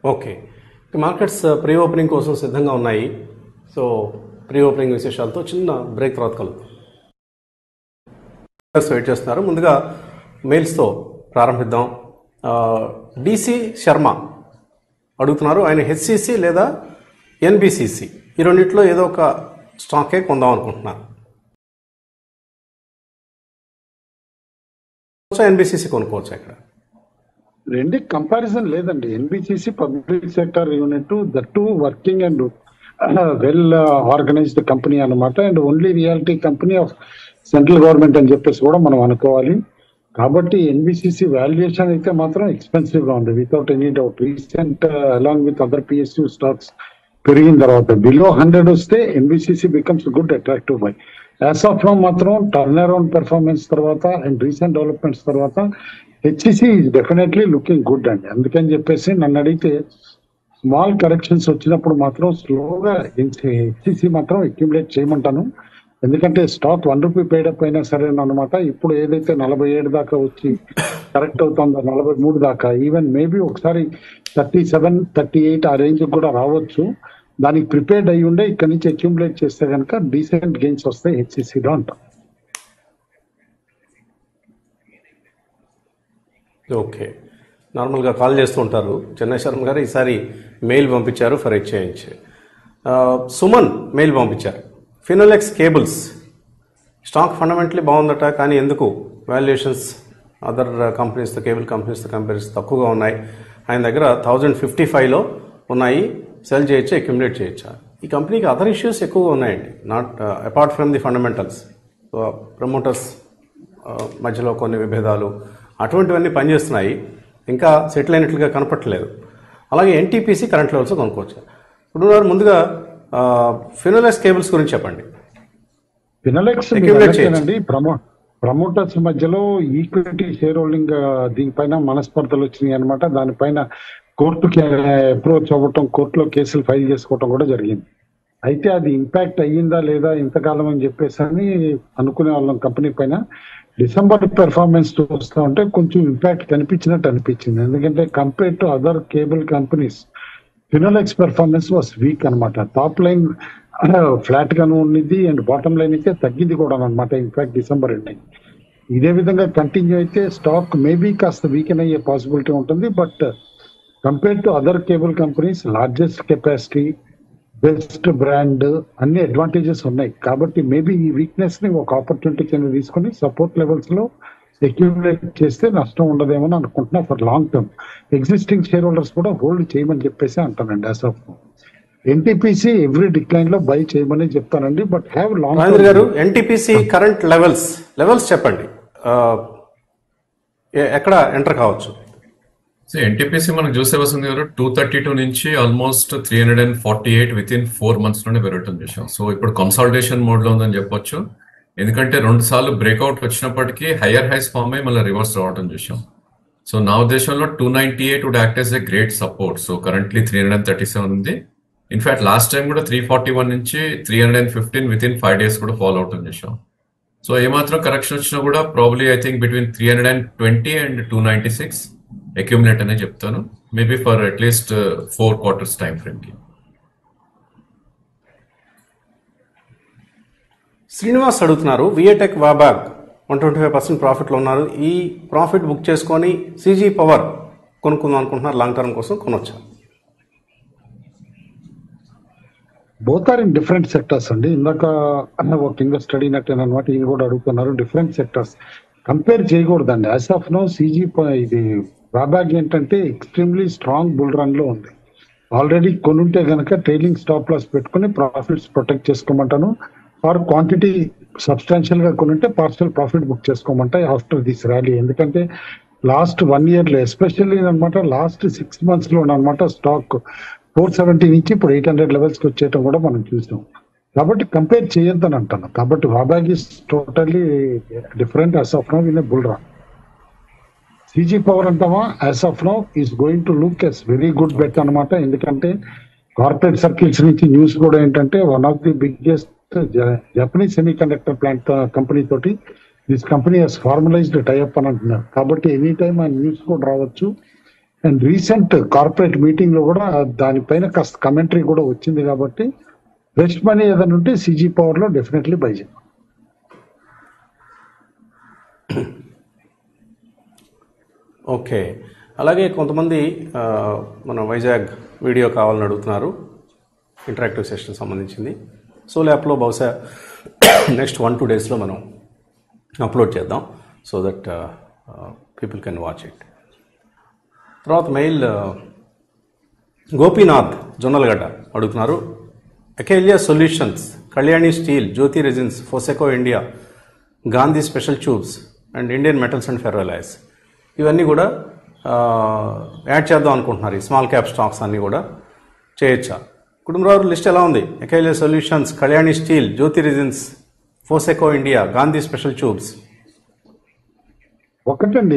ఓకే మార్కెట్స్ ప్రీ ఓపెనింగ్ కోసం సిద్ధంగా ఉన్నాయి సో ప్రీ ఓపెనింగ్ విశేషాలతో చిన్న బ్రేక్ తర్వాత కలుద్దాం వెయిట్ చేస్తున్నారు ముందుగా మెయిల్స్తో ప్రారంభిద్దాం డిసి శర్మ అడుగుతున్నారు ఆయన హెచ్సిసి లేదా ఎన్బిసిసి ఈ రెండిట్లో ఏదో ఒక స్టాకే కొందాం అనుకుంటున్నారు ఎన్బిసిసి కొనుక్కోవచ్చు ఇక్కడ రెండు కంపారిజన్ లేదండి NBCC public sector unit that working and well organised company అన్నమాట and only reality company of central government అని చెప్పేసి కూడా మనం అనుకోవాలి కాబట్టి ఎన్బిసిసి వాల్యుయేషన్ అయితే మాత్రం ఎక్స్పెన్సివ్ గా ఉంది without any doubt recent along with other PSU stocks పెరిగిన తర్వాత బిలో హండ్రెడ్ వస్తే NBCC becomes good attractive buy as of now మాత్రం టర్న్ అరౌండ్ పెర్ఫార్మెన్స్ తర్వాత అండ్ రీసెంట్ డెవలప్మెంట్స్ తర్వాత HCC is definitely looking good అండి అందుకని చెప్పేసి నన్ను అడిగితే స్మాల్ కరెక్షన్స్ వచ్చినప్పుడు మాత్రం స్లోగా హెచ్సిసి మాత్రం అక్యుములేట్ చేయమంటాను ఎందుకంటే స్టాక్ వన్ రూపీ పేడప్ అయినా సరే అనమాట ఇప్పుడు ఏదైతే నలభై ఏడు దాకా వచ్చి కరెక్ట్ అవుతుందో నలభై మూడు దాకా ఈవెన్ మేబీ ఒకసారి థర్టీ సెవెన్ థర్టీ ఎయిట్ ఆ రేంజ్ కూడా రావచ్చు దానికి ప్రిపేర్డ్ అయ్యి ఉండే ఇక్కడ నుంచి అక్యుములేట్ చేస్తే కనుక డీసెంట్ గెయిన్స్ వస్తాయి హెచ్సిసిలో అంటాం ఓకే నార్మల్గా కాల్ చేస్తూ ఉంటారు చెన్నై శర్మ గారు ఈసారి మెయిల్ పంపించారు ఫర్ ఎక్స్చేంజ్ ఆ, సుమన్ మెయిల్ పంపించారు ఫినోలెక్స్ కేబుల్స్ స్టాక్ ఫండమెంటలీ బాగుందట కానీ ఎందుకు వాల్యుయేషన్స్ అదర్ కంపెనీస్తో కేబుల్ కంపెనీస్తో కంపెనీస్ తక్కువగా ఉన్నాయి ఆయన దగ్గర థౌజండ్ ఫిఫ్టీ ఫైవ్లో ఉన్నాయి సెల్ చేయొచ్చా అక్యుములేట్ చేయొచ్చా ఈ కంపెనీకి అదర్ ఇష్యూస్ ఎక్కువగా ఉన్నాయండి not apart from the fundamentals promoters మధ్యలో కొన్ని విభేదాలు అటువంటివన్నీ పనిచేస్తున్నాయి ఇంకా సెటిల్ అయినట్లుగా కనపట్లేదు అలాగే ఎన్టీపీసీ కరెంట్ లెవెల్స్ కొనుక్కోవచ్చు ఇప్పుడు ఉన్నారు ముందుగా ఫినోలెస్ కేబుల్స్ గురించి చెప్పండి ఫినలెక్స్ Accumulate చేయొచ్చు. అండి ప్రమో ప్రమోటర్స్ మధ్యలో ఈక్విటీ షేర్ హోల్డింగ్ దీనిపైన మనస్పర్ధలు వచ్చినాయి అనమాట దానిపైన కోర్టుకి అప్రోచ్ అవ్వటం కోర్టులో కేసులు ఫైల్ చేసుకోవటం కూడా జరిగింది అయితే అది ఇంపాక్ట్ అయ్యిందా లేదా ఇంతకాలం అని చెప్పేసి అని అనుకునే వాళ్ళం కంపెనీ పైన డిసెంబర్ పెర్ఫార్మెన్స్ చూస్తూ ఉంటే కొంచెం ఇంపాక్ట్ కనిపించినట్టు అనిపించింది ఎందుకంటే compare to other cable companies Finolex performance was weak అన్నమాట టాప్ లైన్ ఫ్లాట్ గాను ఉన్నది అండ్ బాటమ్ లైన్ అయితే తగ్గింది కూడా అనమాట ఇన్ఫాక్ట్ డిసెంబర్ ఎండింగ్ ఇదే విధంగా కంటిన్యూ అయితే స్టాక్ మేబీ కాస్త వీకెన్ అయ్యే పాసిబిలిటీ ఉంటుంది but compare to other cable companies largest capacity best brand అన్ని అడ్వాంటేజెస్ ఉన్నాయి కాబట్టి మేబీ ఈ వీక్నెస్ ని ఒక ఆపర్చునిటీ కింద తీసుకొని సపోర్ట్ లెవెల్స్ లో అక్యూములేట్ చేస్తే నష్టం ఉండదేమో అని అనుకుంటున్నా for long term existing shareholders కూడా హోల్డ్ చేయమని చెప్పేసి అంటానండి as of NTPC every decline లో బై చేయమని చెప్తానండి but have Rajendra garu long NTPC current levels levels చెప్పండి ఆ, ఎ- ఎక్కడ ఎంటర్ కావచ్చు సో ఎన్టీపీసీ మనకు చూసే వస్తుంది గారు టూ థర్టీ టూ నుంచి almost three hundred and forty eight with in four months లోనే పెరగటం చూసాం సో ఇప్పుడు కన్సాలిడేషన్ మోడ్ లో ఉందని చెప్పొచ్చు ఎందుకంటే రెండు సార్లు బ్రేక్అవుట్ వచ్చినప్పటికీ హయ్యర్ హైస్ ఫామ్ అయ్యి మళ్ళీ రివర్స్ రావటం చూసాం సో నా ఉద్దేశంలో two ninety eight would act as a great support so currently three hundred and thirty seven ఉంది ఇన్ఫాక్ట్ లాస్ట్ టైం కూడా త్రీ ఫార్టీ వన్ నుంచి three hundred and fifteen with in five days కూడా follow అవటం చూసాం so ఏమాత్రం correction వచ్చినా కూడా probably I think between three hundred and twenty and two ninety six accumulate అనే చెప్తాను maybe for at least four quarters time frame కి శ్రీనివాస్ అడుగుతున్నారు VA Tech Wabag one twenty five percent ప్రాఫిట్లో ఉన్నారు ఈ ప్రాఫిట్ బుక్ చేసుకొని సీజీ పవర్ కొనుక్కుందాం అనుకుంటున్నారు లాంగ్ టర్మ్ కోసం కొనొచ్చా both are in different sectors అండి ఇందాక ఒక ఇన్వెస్ట్ అడిగినట్టు అనమాట ఇది కూడా అడుగుతున్నారు డిఫరెంట్ సెక్టర్స్ కంపేర్ చేయకూడదండి యాజ్ ఆఫ్ నో సీజీ ఇది రాబాగ్ ఏంటంటే ఎక్స్ట్రీమ్లీ స్ట్రాంగ్ బుల్ రన్ లో ఉంది ఆల్రెడీ కొనుంటే గనక ట్రైలింగ్ స్టాప్ లాస్ పెట్టుకుని ప్రాఫిట్స్ ప్రొటెక్ట్ చేసుకోమంటాను ఆర్ క్వాంటిటీ సబ్స్టాన్షియల్ గా కొనుంటే పార్షల్ ప్రాఫిట్ బుక్ చేసుకోమంటా ఆఫ్టర్ దిస్ ర్యాలీ ఎందుకంటే లాస్ట్ వన్ ఇయర్ లో ఎస్పెషల్లీ అనమాట లాస్ట్ సిక్స్ మంత్స్ లో అనమాట స్టాక్ ఫోర్ సెవెంటీ నుంచి ఇప్పుడు ఎయిట్ హండ్రెడ్ లెవెల్స్ కి వచ్చేయటం కూడా మనం చూసాం కాబట్టి కంపేర్ చేయొద్దని అంటాను కాబట్టి Wabag is totally different as of now in bull రా సీజీ పవర్ అంటామా as of now is going to look as very good bet అనమాట ఎందుకంటే కార్పొరేట్ సర్కిల్స్ నుంచి న్యూస్ కూడా ఏంటంటే one of the biggest Japanese semiconductor plant company తోటి this company has formalised tie up అని అంటున్నారు కాబట్టి ఎనీ టైమ్ ఆ న్యూస్ కూడా రావచ్చు అండ్ రీసెంట్ కార్పొరేట్ మీటింగ్ లో కూడా దానిపైన కాస్త కమెంటరీ కూడా వచ్చింది కాబట్టి ఫ్రెష్ మనీ ఏదైనా ఉంటే సిజీ పవర్ లో డెఫినెట్లీ బై చేయాలి ఓకే అలాగే కొంతమంది ఆ, మన వైజాగ్ వీడియో కావాలని అడుగుతున్నారు ఇంటరాక్టివ్ సెషన్ సంబంధించింది సో ల్యాప్లో బహుశా నెక్స్ట్ వన్ టూ డేస్లో మనం అప్లోడ్ చేద్దాం so that people can watch it తర్వాత మెయిల్ గోపీనాథ్ జొన్నలగడ్డ అడుగుతున్నారు అకేలియా solutions Kalyani steel Jyoti resins Foseco India Gandhi special tubes and Indian metals and ferro alloys ఇవన్నీ కూడా ఆ, యాడ్ చేద్దాం అనుకుంటున్నారు ఈ స్మాల్ క్యాప్ స్టాక్స్ అన్నీ కూడా చేయొచ్చా కుటుంబరావు లిస్ట్ ఎలా ఉంది ఎకైలియా solutions Kalyani steel Jyoti resins Foseco India Gandhi special tubes ఒకటండి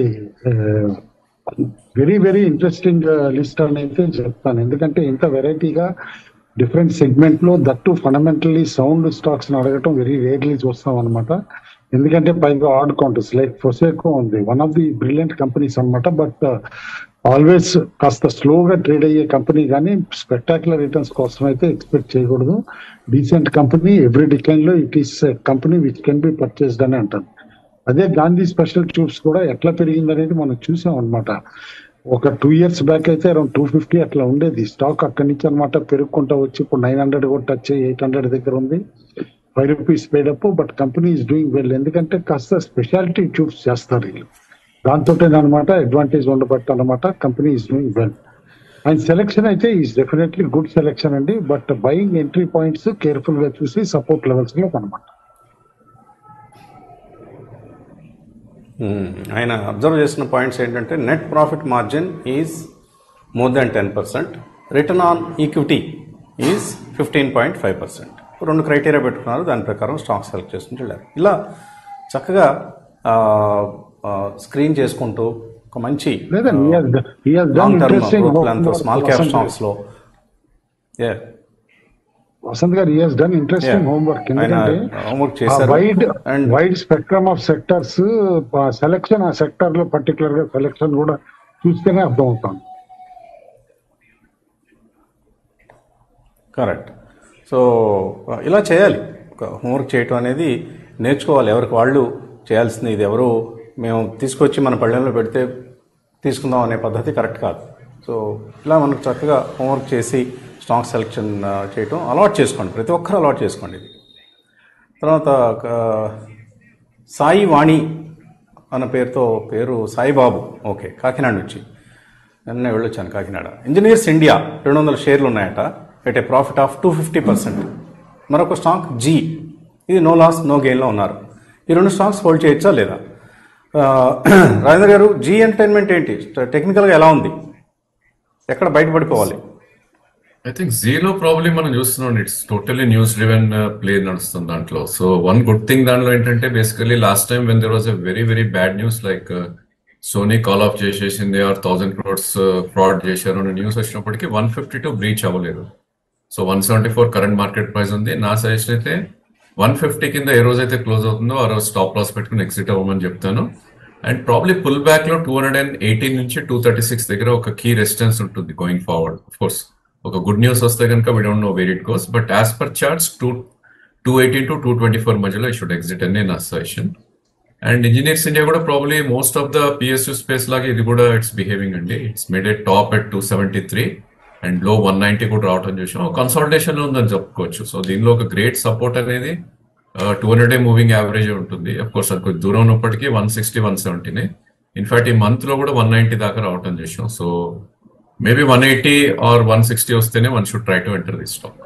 వెరీ వెరీ ఇంట్రెస్టింగ్ లిస్ట్ అని అయితే చెప్తాను ఎందుకంటే ఇంత వెరైటీగా డిఫరెంట్ సెగ్మెంట్ లో దట్టు ఫండమెంటల్లీ సౌండ్ స్టాక్స్ అడగటం వెరీ రేర్లీ చూస్తాం అనమాట ఎందుకంటే పైగా ఆడ్ కౌంటర్స్ లైక్ ఫొసేకో ఉంది one of the brilliant companies అన్నమాట బట్ ఆల్వేస్ కాస్త స్లోగా ట్రేడ్ అయ్యే కంపెనీ కానీ స్పెక్టాక్యులర్ రిటర్న్స్ కోసం అయితే ఎక్స్పెక్ట్ చేయకూడదు డీసెంట్ కంపెనీ ఎవ్రీ డిక్లైన్ లో it is company which can be purchased అని అంటారు అదే గాంధీ స్పెషల్ ట్యూబ్స్ కూడా ఎట్లా పెరిగింది అనేది మనం చూసాం అనమాట ఒక టూ ఇయర్స్ బ్యాక్ అయితే అరౌండ్ టూ ఫిఫ్టీ అట్లా ఉండేది స్టాక్ అక్కడి నుంచి అనమాట పెరుగుకుంటా వచ్చి ఇప్పుడు నైన్ హండ్రెడ్ కూడా టచ్ ఎయిట్ హండ్రెడ్ దగ్గర ఉంది five rupees paid up but company is doing well ఎందుకంటే కాస్త స్పెషాలిటీ ట్యూబ్స్ చేస్తారు వీళ్ళు దాంతో అనమాట అడ్వాంటేజ్ ఉండబట్టి అనమాట company is doing well and selection అయితే ఈస్ డెఫినెట్లీ గుడ్ సెలెక్షన్ అండి but buying entry points careful గా చూసి సపోర్ట్ లెవెల్స్ లో అనమాట మ్మ్. ఆయన అబ్జర్వ్ చేసిన పాయింట్స్ ఏంటంటే net profit margin is more than ten percent return on equity is fifteen point five percent రెండు క్రైటీరియా పెట్టుకున్నారు దాని ప్రకారం స్టాక్ సెలెక్ట్ చేసుకుంటూ వెళ్ళారు ఇలా చక్కగా స్క్రీన్ చేసుకుంటూ ఒక మంచి లేదండి he has done- he has done long term interesting growth work ప్లాన్తో for స్మాల్ క్యాప్ Vasanth స్టాక్స్లో ఏ Vasanth garu he's done interesting Yeah. Homework ఆయన ఎందుకంటే homework చేశారు. Wide And- wide spectrum of sectors selection ఆ సెక్టర్ లో పర్టికులర్ గా సెలక్షన్ కూడా చూస్తేనే అర్థం అవుతాం కరెక్ట్ సో ఇలా చేయాలి ఒక హోంవర్క్ చేయటం అనేది నేర్చుకోవాలి ఎవరికి వాళ్ళు చేయాల్సింది ఇది ఎవరు మేము తీసుకొచ్చి మన పళ్ళెంలో పెడితే తీసుకుందాం అనే పద్ధతి కరెక్ట్ కాదు సో ఇలా మనకు చక్కగా హోంవర్క్ చేసి స్టాక్ సెలెక్షన్ ఆ, చేయటం అలవాటు చేసుకోండి ప్రతి ఒక్కరు అలవాటు చేసుకోండి ఇది తర్వాత ఒక సాయి వాణి అన్న పేరుతో పేరు సాయిబాబు ఓకే కాకినాడ నుంచి నిన్న వెళ్ళొచ్చాను కాకినాడ ఇంజనీర్స్ ఇండియా రెండు వందల షేర్లు ఉన్నాయట at a profit of two fifty percent మరొక స్టాక్ జీ ఇది నో లాస్ నో గెయిన్లో ఉన్నారు ఈ రెండు స్టాక్స్ హోల్డ్ చేయొచ్చా లేదా ఆ, రాజేంద్ర గారు జీ ఎంటర్టైన్మెంట్ ఏంటి టెక్నికల్గా ఎలా ఉంది ఎక్కడ బయటపడిపోవాలి ఐ థింక్ జీలో ప్రాబ్లీ మనం చూస్తున్నాం it's totally news driven play నడుస్తుంది దాంట్లో సో వన్ గుడ్ థింగ్ దాంట్లో ఏంటంటే basically last time when there was a very very bad news like Sony call off చేసేసింది ఆర్ థౌసండ్ క్రోడ్స్ ఫ్రాడ్ చేశారు అనే న్యూస్ వచ్చినప్పటికీ వన్ ఫిఫ్టీ టూ బ్రీచ్ అవ్వలేదు so one seventy four current market price ఉంది నా suggestion అయితే one fifty కింద ఏ రోజు అయితే క్లోజ్ అవుతుందో ఆ రోజు స్టాప్ లాస్ పెట్టుకుని ఎగ్జిట్ అవ్వమని చెప్తాను అండ్ ప్రాబ్లీ పుల్ బ్యాక్ లో టూ హండ్రెడ్ అండ్ ఎయిటీన్ నుంచి టూ థర్టీ సిక్స్ దగ్గర ఒక కీ రెసిస్టెన్స్ ఉంటుంది గోయింగ్ ఫార్వర్డ్ ఆఫ్ కోర్స్ ఒక గుడ్ న్యూస్ వస్తే కనుక we don't know where it goes but as per charts two two eighteen to two twenty four మధ్యలో ఈ should exit అని నా సజెషన్ అండ్ ఇంజనీర్స్ ఇండియా కూడా probably most of the PSU space లాగా ఇది కూడా ఇట్స్ బిహేవింగ్ అండి it's made a top at two seventy three and low one ninety కూడా రావడం చూసాం కన్సల్టేషన్ ఉందని చెప్పుకోవచ్చు సో దీనిలో ఒక గ్రేట్ సపోర్ట్ అనేది two hundred day moving average ఉంటుంది అఫ్ కోర్స్ అది కొంచెం దూరం ఉన్నప్పటికీ వన్ సిక్స్టీ వన్ సెవెంటీనే ఇన్ఫాక్ట్ ఈ మంత్ లో కూడా వన్ నైన్టీ దాకా రావటం చూసాం so maybe one eighty or one sixty వస్తేనే one should try to enter the stock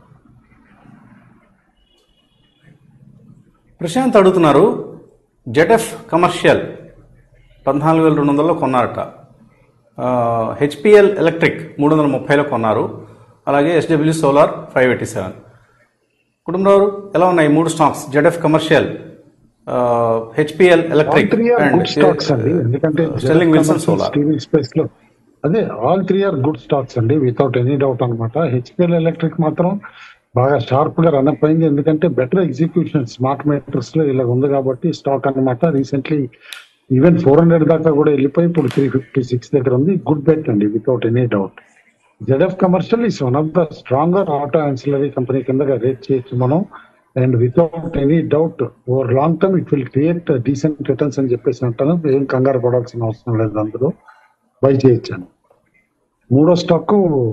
Prashant అడుగుతున్నారు జెడ్ఎఫ్ కమర్షియల్ పద్నాలుగు వేల రెండు వందలలో కొన్నారట హెచ్పిఎల్ ఎలక్ట్రిక్ మూడు వందల ముప్పైలో కొన్నారు అలాగే SW solar five eighty seven Kutumbarao ఎలా ఉన్నాయి ఈ మూడు stocks ZF commercial HPL all electric three are good stocks అండి ఎందుకంటే Sterling Wilson solar steering space లో అదే all three are good stocks అండి వితౌట్ ఎనీ డౌట్ అనమాట హెచ్పిఎల్ ఎలక్ట్రిక్ మాత్రం బాగా షార్ప్ గా రన్ అప్ అయింది ఎందుకంటే బెటర్ ఎగ్జిక్యూషన్ స్మార్ట్ మీటర్స్ లో ఇలా ఉంది కాబట్టి స్టాక్ అన్నమాట రీసెంట్లీ ఈవెన్ ఫోర్ హండ్రెడ్ దాకా కూడా వెళ్ళిపోయి ఇప్పుడు త్రీ ఫిఫ్టీ సిక్స్ దగ్గర ఉంది గుడ్ బెట్ అండి without any doubt ZF commercial is one of the stronger auto ancillary company కిందగా రేట్ చేయొచ్చు మనం and without any doubt over long term it will create decent returns అని చెప్పేసి అంటాను ఏం కంగారు పడాల్సిన అవసరం లేదు అందులో బై చేయొచ్చాను మూడో స్టాక్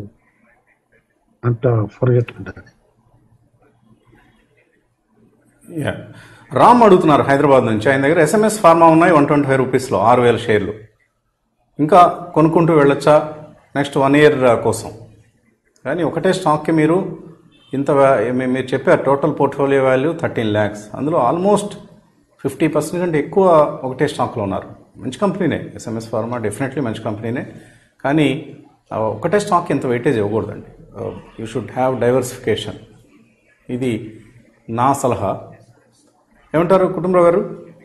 అంత ఫర్గెట్ ఉంటుంది యా రామ్ అడుగుతున్నారు హైదరాబాద్ నుంచి ఆయన దగ్గర ఎస్ఎంఎస్ ఫార్మా ఉన్నాయి వన్ ట్వంటీ ఫైవ్ రూపీస్లో ఆరు వేల షేర్లు ఇంకా కొనుక్కుంటూ వెళ్ళొచ్చా నెక్స్ట్ వన్ ఇయర్ కోసం కానీ ఒకటే స్టాక్కి మీరు ఇంత వ్యా- మీ- మీరు చెప్పారు total portfolio value thirteen lakhs అందులో ఆల్మోస్ట్ ఫిఫ్టీ పర్సెంట్ కంటే ఎక్కువ ఒకటే స్టాక్లో ఉన్నారు మంచి కంపెనీనే ఎస్ఎంఎస్ ఫార్మా డెఫినెట్లీ మంచి కంపెనీనే కానీ ఆ ఒకటే స్టాక్ ఇంత వెయిటేజ్ ఇవ్వకూడదండి యూ షుడ్ హ్యావ్ డైవర్సిఫికేషన్ ఇది నా సలహా ఏమంటారు కుటుంబరావు గారు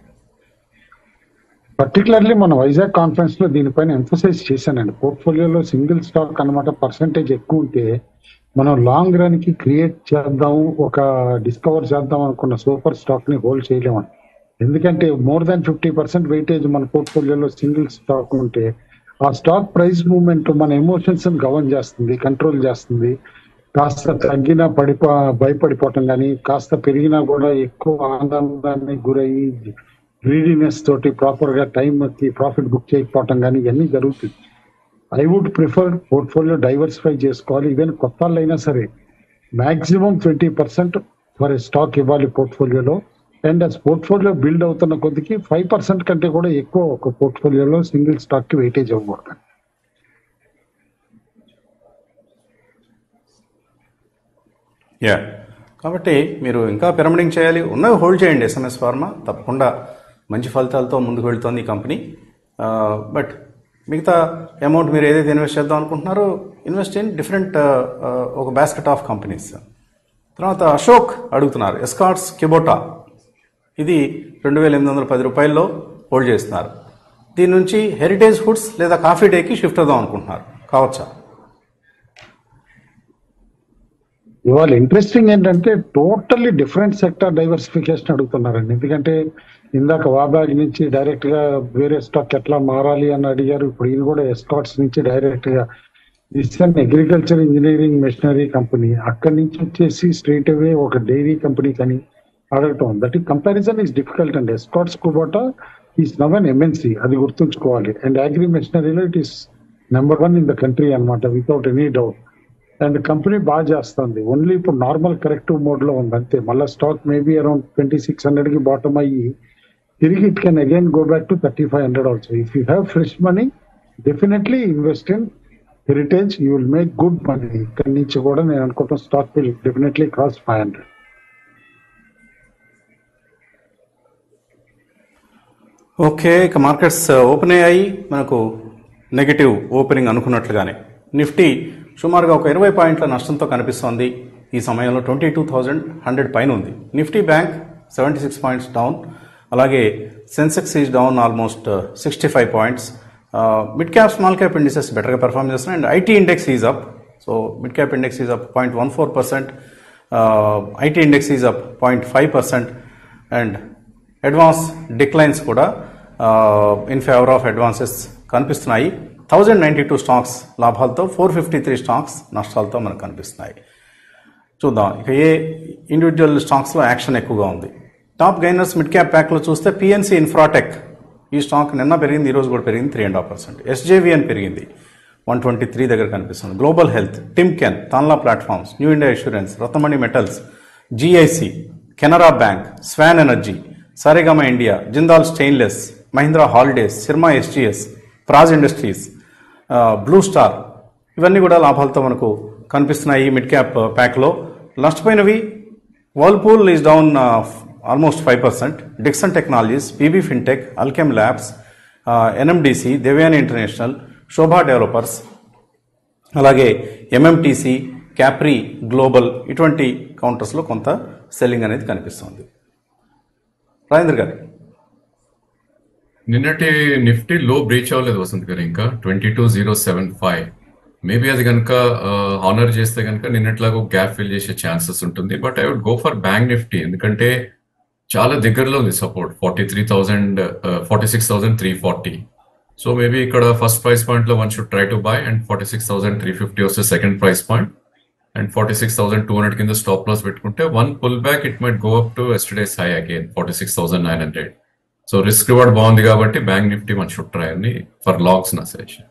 పర్టికులర్లీ మన వైజాగ్ కాన్ఫరెన్స్ లో దీనిపైన ఎంఫసైజ్ చేశానండి పోర్ట్ఫోలియోలో సింగిల్ స్టాక్ అన్నమాట పర్సంటేజ్ ఎక్కువ ఉంటే మనం లాంగ్ రన్ కి క్రియేట్ చేద్దాం ఒక డిస్కవర్ చేద్దాం అనుకున్న సూపర్ స్టాక్ ని హోల్డ్ చేయలేమని ఎందుకంటే more than fifty percent weightage మన పోర్ట్ఫోలియోలో సింగిల్ స్టాక్ ఉంటే ఆ స్టాక్ ప్రైస్ మూవ్మెంట్ మన ఎమోషన్స్ గవర్న్ చేస్తుంది కంట్రోల్ చేస్తుంది కాస్త తగ్గినా పడిపో భయపడిపోవటం కానీ కాస్త పెరిగినా కూడా ఎక్కువ ఆనందాన్ని గురయ్యి గ్రీడీనెస్ తోటి ప్రాపర్ గా టైం కి ప్రాఫిట్ బుక్ చేయకపోవటం కానీ ఇవన్నీ జరుగుతుంది I would prefer portfolio diversify చేసుకోవాలి ఈవెన్ కొత్త వాళ్ళు అయినా సరే maximum twenty percent for stock ఇవ్వాలి పోర్ట్ఫోలియోలో అండ్ అస్ పోర్ట్ఫోలియో బిల్డ్ అవుతున్న కొద్దికి ఫైవ్ పర్సెంట్ కంటే కూడా ఎక్కువ ఒక పోర్ట్ఫోలియోలో సింగిల్ స్టాక్ కి వెయిటేజ్ అవ్వకూడదు యా కాబట్టి మీరు ఇంకా పిరమిడింగ్ చేయాలి ఉన్నవి హోల్డ్ చేయండి ఎస్ఎంఎస్ ఫార్మా తప్పకుండా మంచి ఫలితాలతో ముందుకు వెళ్తోంది ఈ కంపెనీ బట్ మిగతా అమౌంట్ మీరు ఏదైతే ఇన్వెస్ట్ చేద్దాం అనుకుంటున్నారో ఇన్వెస్ట్ ఇన్ డిఫరెంట్ ఒక బాస్కెట్ ఆఫ్ కంపెనీస్ తర్వాత అశోక్ అడుగుతున్నారు ఎస్కాట్స్ కిబోటా ఇది రెండు వేల ఎనిమిది వందల పది రూపాయల్లో హోల్డ్ చేస్తున్నారు దీని నుంచి హెరిటేజ్ ఫుడ్స్ లేదా కాఫీ డేకి షిఫ్ట్ అవుదాం అనుకుంటున్నారు కావచ్చా ఇవాళ ఇంట్రెస్టింగ్ ఏంటంటే టోటల్లీ డిఫరెంట్ సెక్టర్ డైవర్సిఫికేషన్ అడుగుతున్నారండి ఎందుకంటే ఇందాక వాబ్యాగ్ నుంచి డైరెక్ట్ గా వేరే స్టాక్ ఎట్లా మారాలి అని అడిగారు ఇప్పుడు ఈయన కూడా ఎస్కాట్స్ నుంచి డైరెక్ట్ గా this an agriculture engineering machinery company అక్కడి నుంచి వచ్చేసి స్ట్రైట్ అవే ఒక డైరీ కంపెనీ కానీ అడగటం దట్ ఈ కంపారిజన్ ఈస్ డిఫికల్ట్ అండి Escorts Kubota is now an MNC అది గుర్తుంచుకోవాలి అండ్ అగ్రి మెషినరీలో it is number one in the country అనమాట without any doubt and company బాగా చేస్తుంది ఓన్లీ ఇప్పుడు నార్మల్ కరెక్టివ్ మోడ్ లో ఉంది అంతే మళ్ళీ stock maybe around twenty six hundred కి బాటమ్ అయ్యి తిరిగి it can again go back to thirty five hundred also if you have fresh money definitely invest in Heritage you will make good money ఇక్కడి నుంచి కూడా నేను అనుకుంటున్న stock will definitely cost five hundred okay ఇక markets open అయ్యాయి మనకు negative opening అనుకున్నట్లుగానే Nifty సుమారుగా ఒక ఇరవై పాయింట్ల నష్టంతో కనిపిస్తోంది ఈ సమయంలో ట్వంటీ టూ థౌజండ్ హండ్రెడ్ పైన ఉంది Nifty bank seventy six points down అలాగే Sensex is down almost sixty five points mid cap small cap indices బెటర్గా పెర్ఫామ్ చేస్తున్నాయి and IT index is up so mid cap index is up point one four percent IT index is up point five percent and advance declines కూడా in favour of advances కనిపిస్తున్నాయి thousand ninety two stocks లాభాలతో four fifty three stocks నష్టాలతో మనకు కనిపిస్తున్నాయి చూద్దాం ఇక ఏ individual స్టాక్స్లో action ఎక్కువగా ఉంది టాప్ గైనర్స్ మిడ్ క్యాప్ ప్యాక్లో చూస్తే పిఎన్సి ఇన్ఫ్రాటెక్ ఈ స్టాక్ నిన్న పెరిగింది ఈ రోజు కూడా పెరిగింది three and half percent SJVN పెరిగింది వన్ ట్వంటీ త్రీ దగ్గర కనిపిస్తుంది Global Health Timken Tanla Platforms New India Insurance Ratnamani Metals GIC Canara Bank Swan Energy Saregama India Jindal Stainless Mahindra Holidays Syrma STS Praj Industries Blue Star ఇవన్నీ కూడా లాభాలతో మనకు కనిపిస్తున్నాయి మిడ్ క్యాప్ ప్యాక్లో నష్టపోయినవి Whirlpool is down almost five percent Dixon Technologies PB Fintech Alkem Labs NMDC Devyani International Sobha Developers అలాగే MMTC capri Global ఇటువంటి కౌంటర్స్లో కొంత సెల్లింగ్ అనేది కనిపిస్తుంది రాజేంద్ర గారు నిన్నటి నిఫ్టీ లో బ్రీచ్ అవ్వలేదు వసంత్ గారు ఇంకా twenty two zero seven five maybe అది కనుక ఆనర్ చేస్తే కనుక నిన్నట్లాగా గ్యాప్ ఫిల్ చేసే ఛాన్సెస్ ఉంటుంది but I would go for bank nifty ఎందుకంటే చాలా దగ్గరలో ఉంది support forty three thousand forty six thousand three forty so maybe ఇక్కడ ఫస్ట్ ప్రైస్ పాయింట్ లో one should try to buy and forty six thousand three fifty వస్తే second price point and forty six thousand two hundred కింద stop loss పెట్టుకుంటే one pull back it might go up to yesterday's high again forty six thousand nine hundred so risk reward బాగుంది కాబట్టి bank nifty one should try అని for longs నా suggestion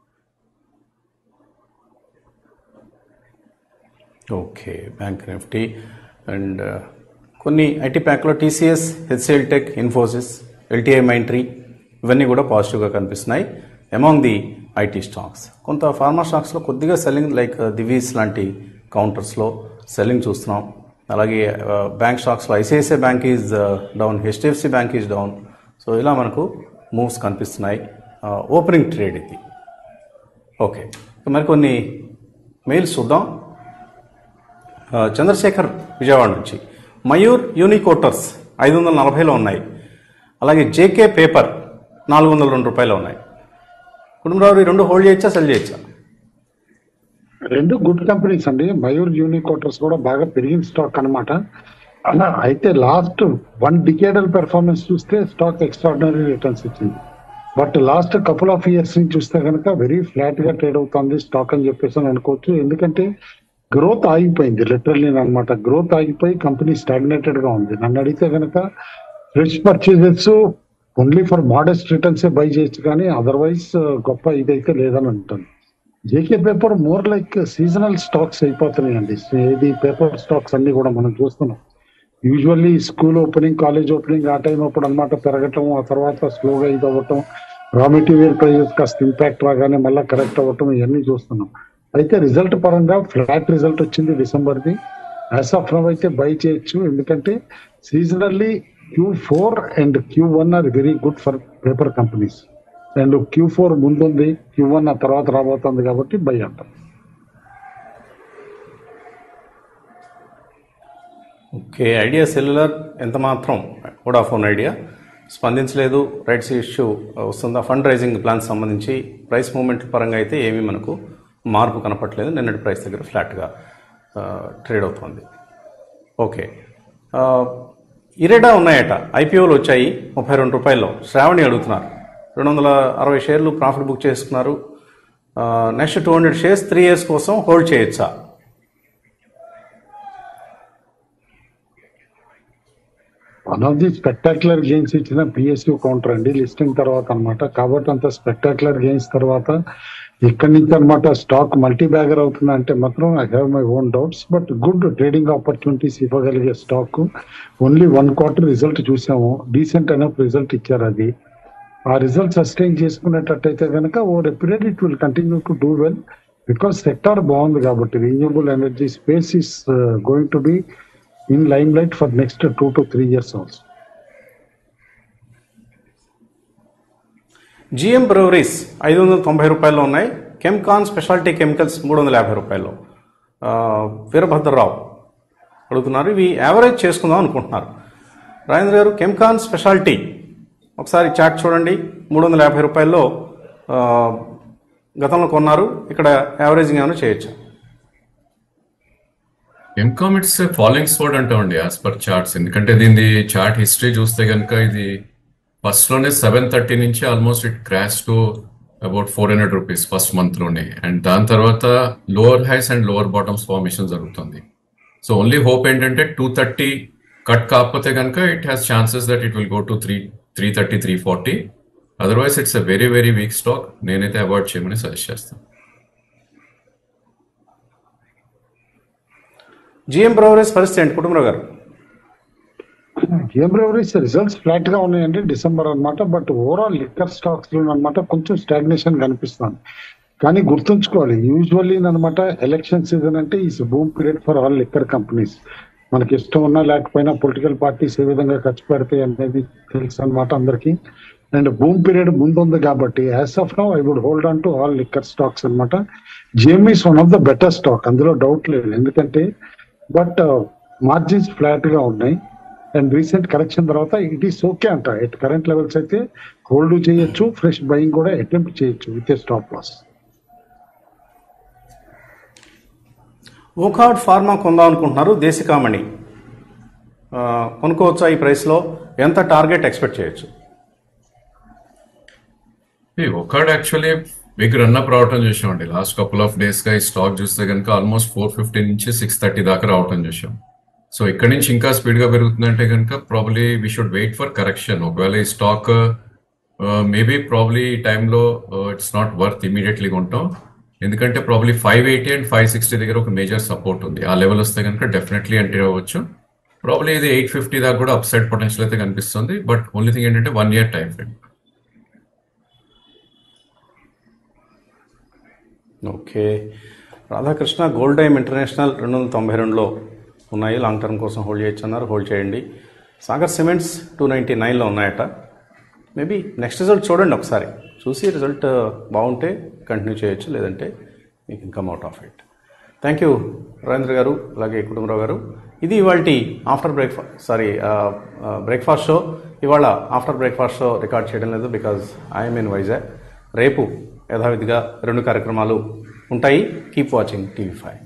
okay bank nifty and కొన్ని IT ప్యాక్లో TCS HCL Tech Infosys LTI Mindtree ఇవన్నీ కూడా పాజిటివ్గా కనిపిస్తున్నాయి అమాంగ్ ది ఐటీ స్టాక్స్ కొంత ఫార్మా స్టాక్స్లో కొద్దిగా సెల్లింగ్ లైక్ దివీస్ లాంటి కౌంటర్స్లో సెల్లింగ్ చూస్తున్నాం అలాగే బ్యాంక్ స్టాక్స్లో ICICI Bank is down HDFC Bank is down so ఇలా మనకు మూవ్స్ కనిపిస్తున్నాయి ఓపెనింగ్ ట్రేడ్ ఇది ఓకే మరికొన్ని మెయిల్స్ చూద్దాం ఆ, చంద్రశేఖర్ విజయవాడ నుంచి మయూర్ యూనికోటర్స్ ఐదు వందల నలభైలో ఉన్నాయి అలాగే జేకే పేపర్ నాలుగు వందల రెండు రూపాయలు ఉన్నాయి కుటుంబరావు ఈ రెండు హోల్డ్ చేయొచ్చా సెల్ చేయొచ్చా రెండు గుడ్ కంపెనీస్ అండి మయూర్ యూనికోటర్స్ కూడా బాగా పెరిగిన స్టాక్ అన్నమాట అలా అయితే లాస్ట్ వన్ డికేడల్ పెర్ఫార్మెన్స్ చూస్తే స్టాక్ ఎక్స్ట్రాడినరీ రిటర్న్స్ ఇచ్చింది but last couple of years నుంచి చూస్తే కనుక వెరీ ఫ్లాట్ గా ట్రేడ్ అవుతుంది స్టాక్ అని చెప్పేసి అని అనుకోవచ్చు ఎందుకంటే గ్రోత్ ఆగిపోయింది లిటరల్లీ అనమాట గ్రోత్ ఆగిపోయి కంపెనీ స్టాగ్నేటెడ్ గా ఉంది నన్ను అడిగితే కనుక fresh purchases only for modest returns buy చేయొచ్చు కానీ అదర్వైజ్ గొప్ప ఇదైతే లేదని అంటాను JK Paper more like seasonal stocks అయిపోతున్నాయండి ఇది పేపర్ స్టాక్స్ అన్ని కూడా మనం చూస్తున్నాం usually school opening college opening ఆ టైం అప్పుడు అనమాట పెరగటం ఆ తర్వాత స్లోగా ఇది అవ్వటం రా మెటీరియల్ ప్రైజెస్ కాస్త ఇంపాక్ట్ రాగానే మళ్ళీ కరెక్ట్ అవ్వటం ఇవన్నీ చూస్తున్నాం అయితే రిజల్ట్ పరంగా ఫ్లాట్ రిజల్ట్ వచ్చింది డిసెంబర్ది యాజ్ ఆఫ్ నవ్ అయితే బై చేయొచ్చు ఎందుకంటే seasonally Q four and Q one are very good for paper companies and Q four ముందుంది క్యూ వన్ ఆ తర్వాత రాబోతుంది కాబట్టి బై అంటాం ఓకే ఐడియా సెల్యులర్ ఎంత మాత్రం వోడాఫోన్ ఐడియా స్పందించలేదు రైట్స్ ఇష్యూ వస్తుందా ఫండ్ రైజింగ్ ప్లాన్ సంబంధించి ప్రైస్ మూవ్మెంట్ పరంగా అయితే ఏమీ మనకు మార్పు కనపట్లేదు నిన్నటి ప్రైస్ దగ్గర ఫ్లాట్గా ట్రేడ్ అవుతుంది ఓకే ఆ, ఇరెడా ఉన్నాయట ఐపీఓలు వచ్చాయి ముప్పై రెండు రూపాయల్లో శ్రావణి అడుగుతున్నారు రెండు వందల అరవై షేర్లు ప్రాఫిట్ బుక్ చేసుకున్నారు next two hundred shares three years కోసం హోల్డ్ చేయొచ్చా one of the spectacular gains ఇచ్చిన పిఎస్యూ కౌంటర్ అండి లిస్టింగ్ తర్వాత అన్నమాట కాబట్టి అంత స్పెక్టాక్యులర్ గెయిన్స్ తర్వాత ఇక్కడి నుంచి అనమాట స్టాక్ మల్టీ బ్యాగర్ అవుతుంది అంటే మాత్రం I have my own doubts but good trading opportunities ఇవ్వగలిగే stock only one quarter result చూసాము డీసెంట్ ఎనఫ్ రిజల్ట్ ఇచ్చారు అది ఆ రిజల్ట్ సస్టైన్ చేసుకునేటట్టయితే కనుక over a period it will continue to do well because sector బాగుంది కాబట్టి renewable energy space is going to be in limelight for next two to three years also GM Breweries ఐదు వందల తొంభై రూపాయల్లో ఉన్నాయి Chemcon speciality chemicals మూడు వందల యాభై రూపాయల్లో ఆ, వీరభద్రరావు అడుగుతున్నారు ఇవి యావరేజ్ చేసుకుందాం అనుకుంటున్నారు రాజేంద్ర గారు కెమ్కాన్ స్పెషాలిటీ ఒకసారి చార్ట్ చూడండి మూడు వందల యాభై రూపాయల్లో ఆ, గతంలో కొన్నారు ఇక్కడ యావరేజింగ్ ఏమైనా చేయొచ్చు ఎంకామ్ ఇట్స్ ఫాలోయింగ్ స్పోర్ట్ అంటామండి యాజ్ పర్ చార్ట్స్ ఎందుకంటే దీని చార్ట్ హిస్టరీ చూస్తే కనుక ఇది ఫస్ట్ లోనే సెవెన్ థర్టీ నుంచి almost it crash to about four hundred rupees first month లోనే అండ్ దాని తర్వాత lower highs and lower bottoms formation జరుగుతుంది సో ఓన్లీ హోప్ ఏంటంటే టూ థర్టీ కట్ కాకపోతే కనుక it has chances that it will go to three three thirty three forty otherwise it's a very very weak stock నేనైతే avoid చేయమని suggest చేస్తాను GM Breweries పరిస్థితి ఏంటి కుటుంబరావు గారు గేమ్ బ్రెవరీస్ రిజల్ట్స్ ఫ్లాట్ గా ఉన్నాయండి డిసెంబర్ అన్నమాట బట్ ఓవరాల్ లిక్కర్ స్టాక్స్ లో అనమాట కొంచెం స్టాగ్నేషన్ కనిపిస్తుంది కానీ గుర్తుంచుకోవాలి యూజువల్లీ అనమాట ఎలక్షన్ సీజన్ అంటే ఈ boom period for all liquor companies మనకి ఇష్టం ఉన్నా లేకపోయినా పొలిటికల్ పార్టీస్ ఏ విధంగా ఖర్చు పెడతాయి అనేది తెలుసు అనమాట అందరికి అండ్ బూమ్ పీరియడ్ ముందు ఉంది కాబట్టి as of now I would hold on to all liquor stocks అనమాట GM is one of the better stock అందులో డౌట్ లేదు ఎందుకంటే బట్ మార్జిన్స్ ఫ్లాట్ గా ఉన్నాయి అండ్ రీసెంట్ కరెక్షన్ తర్వాత ఇట్ ఈస్ ఓకే అంట ఎట్ కరెంట్ లెవెల్స్ అయితే హోల్డ్ చేయొచ్చు ఫ్రెష్ బయింగ్ కూడా అటెంప్ట్ చేయొచ్చు with a stop loss Wockhardt pharma కొందాం అనుకుంటున్నారు దేశికామణి ఆ, కొనుక్కోవచ్చా ఈ ప్రైస్లో ఎంత టార్గెట్ ఎక్స్పెక్ట్ చేయొచ్చు ఈ ఒకటి యాక్చువల్లీ బిగ్ రన్అప్ రావటం చూసామండి లాస్ట్ కపుల్ ఆఫ్ డేస్ గా ఈ స్టాక్ చూస్తే కనుక ఆల్మోస్ట్ ఫోర్ ఫిఫ్టీ నుంచి సిక్స్ థర్టీ దాకా రావటం చూసాం సో ఇక్కడ నుంచి ఇంకా స్పీడ్ గా పెరుగుతుందంటే కనుక probably we should wait for correction ఒకవేళ ఈ స్టాక్ మేబీ ప్రాబ్లీ ఈ టైంలో ఇట్స్ నాట్ వర్త్ ఇమీడియట్లీ ఉంటాం ఎందుకంటే probably five eighty and five sixty దగ్గర ఒక మేజర్ సపోర్ట్ ఉంది ఆ లెవెల్ వస్తే కనుక డెఫినెట్లీ ఎంటర్ అవ్వచ్చు ప్రాబ్లీ ఇది ఎయిట్ ఫిఫ్టీ దాకా కూడా అప్ సైడ్ పొటెన్షియల్ అయితే కనిపిస్తుంది బట్ ఓన్లీ థింగ్ ఏంటంటే one year time frame okay Radhakrishna Goldiam International రెండు వందల తొంభై రెండులో ఉన్నాయి లాంగ్ టర్మ్ కోసం హోల్డ్ చేయొచ్చు అన్నారు హోల్డ్ చేయండి సాగర్ సిమెంట్స్ టూ నైంటీ నైన్లో ఉన్నాయట మేబీ నెక్స్ట్ రిజల్ట్ చూడండి ఒకసారి చూసి రిజల్ట్ బాగుంటే కంటిన్యూ చేయొచ్చు లేదంటే మీకు income out of it thank you Rajendra garu అలాగే కుటుంబరావు గారు ఇది ఇవాళ after breakfast sorry breakfast show ఇవాళ ఆఫ్టర్ బ్రేక్ఫాస్ట్ షో రికార్డ్ చేయడం లేదు బికాజ్ ఐఎమ్ ఇన్ వైజాగ్ రేపు యథావిధిగా రెండు కార్యక్రమాలు ఉంటాయి కీప్ వాచింగ్ టీవీ ఫైవ్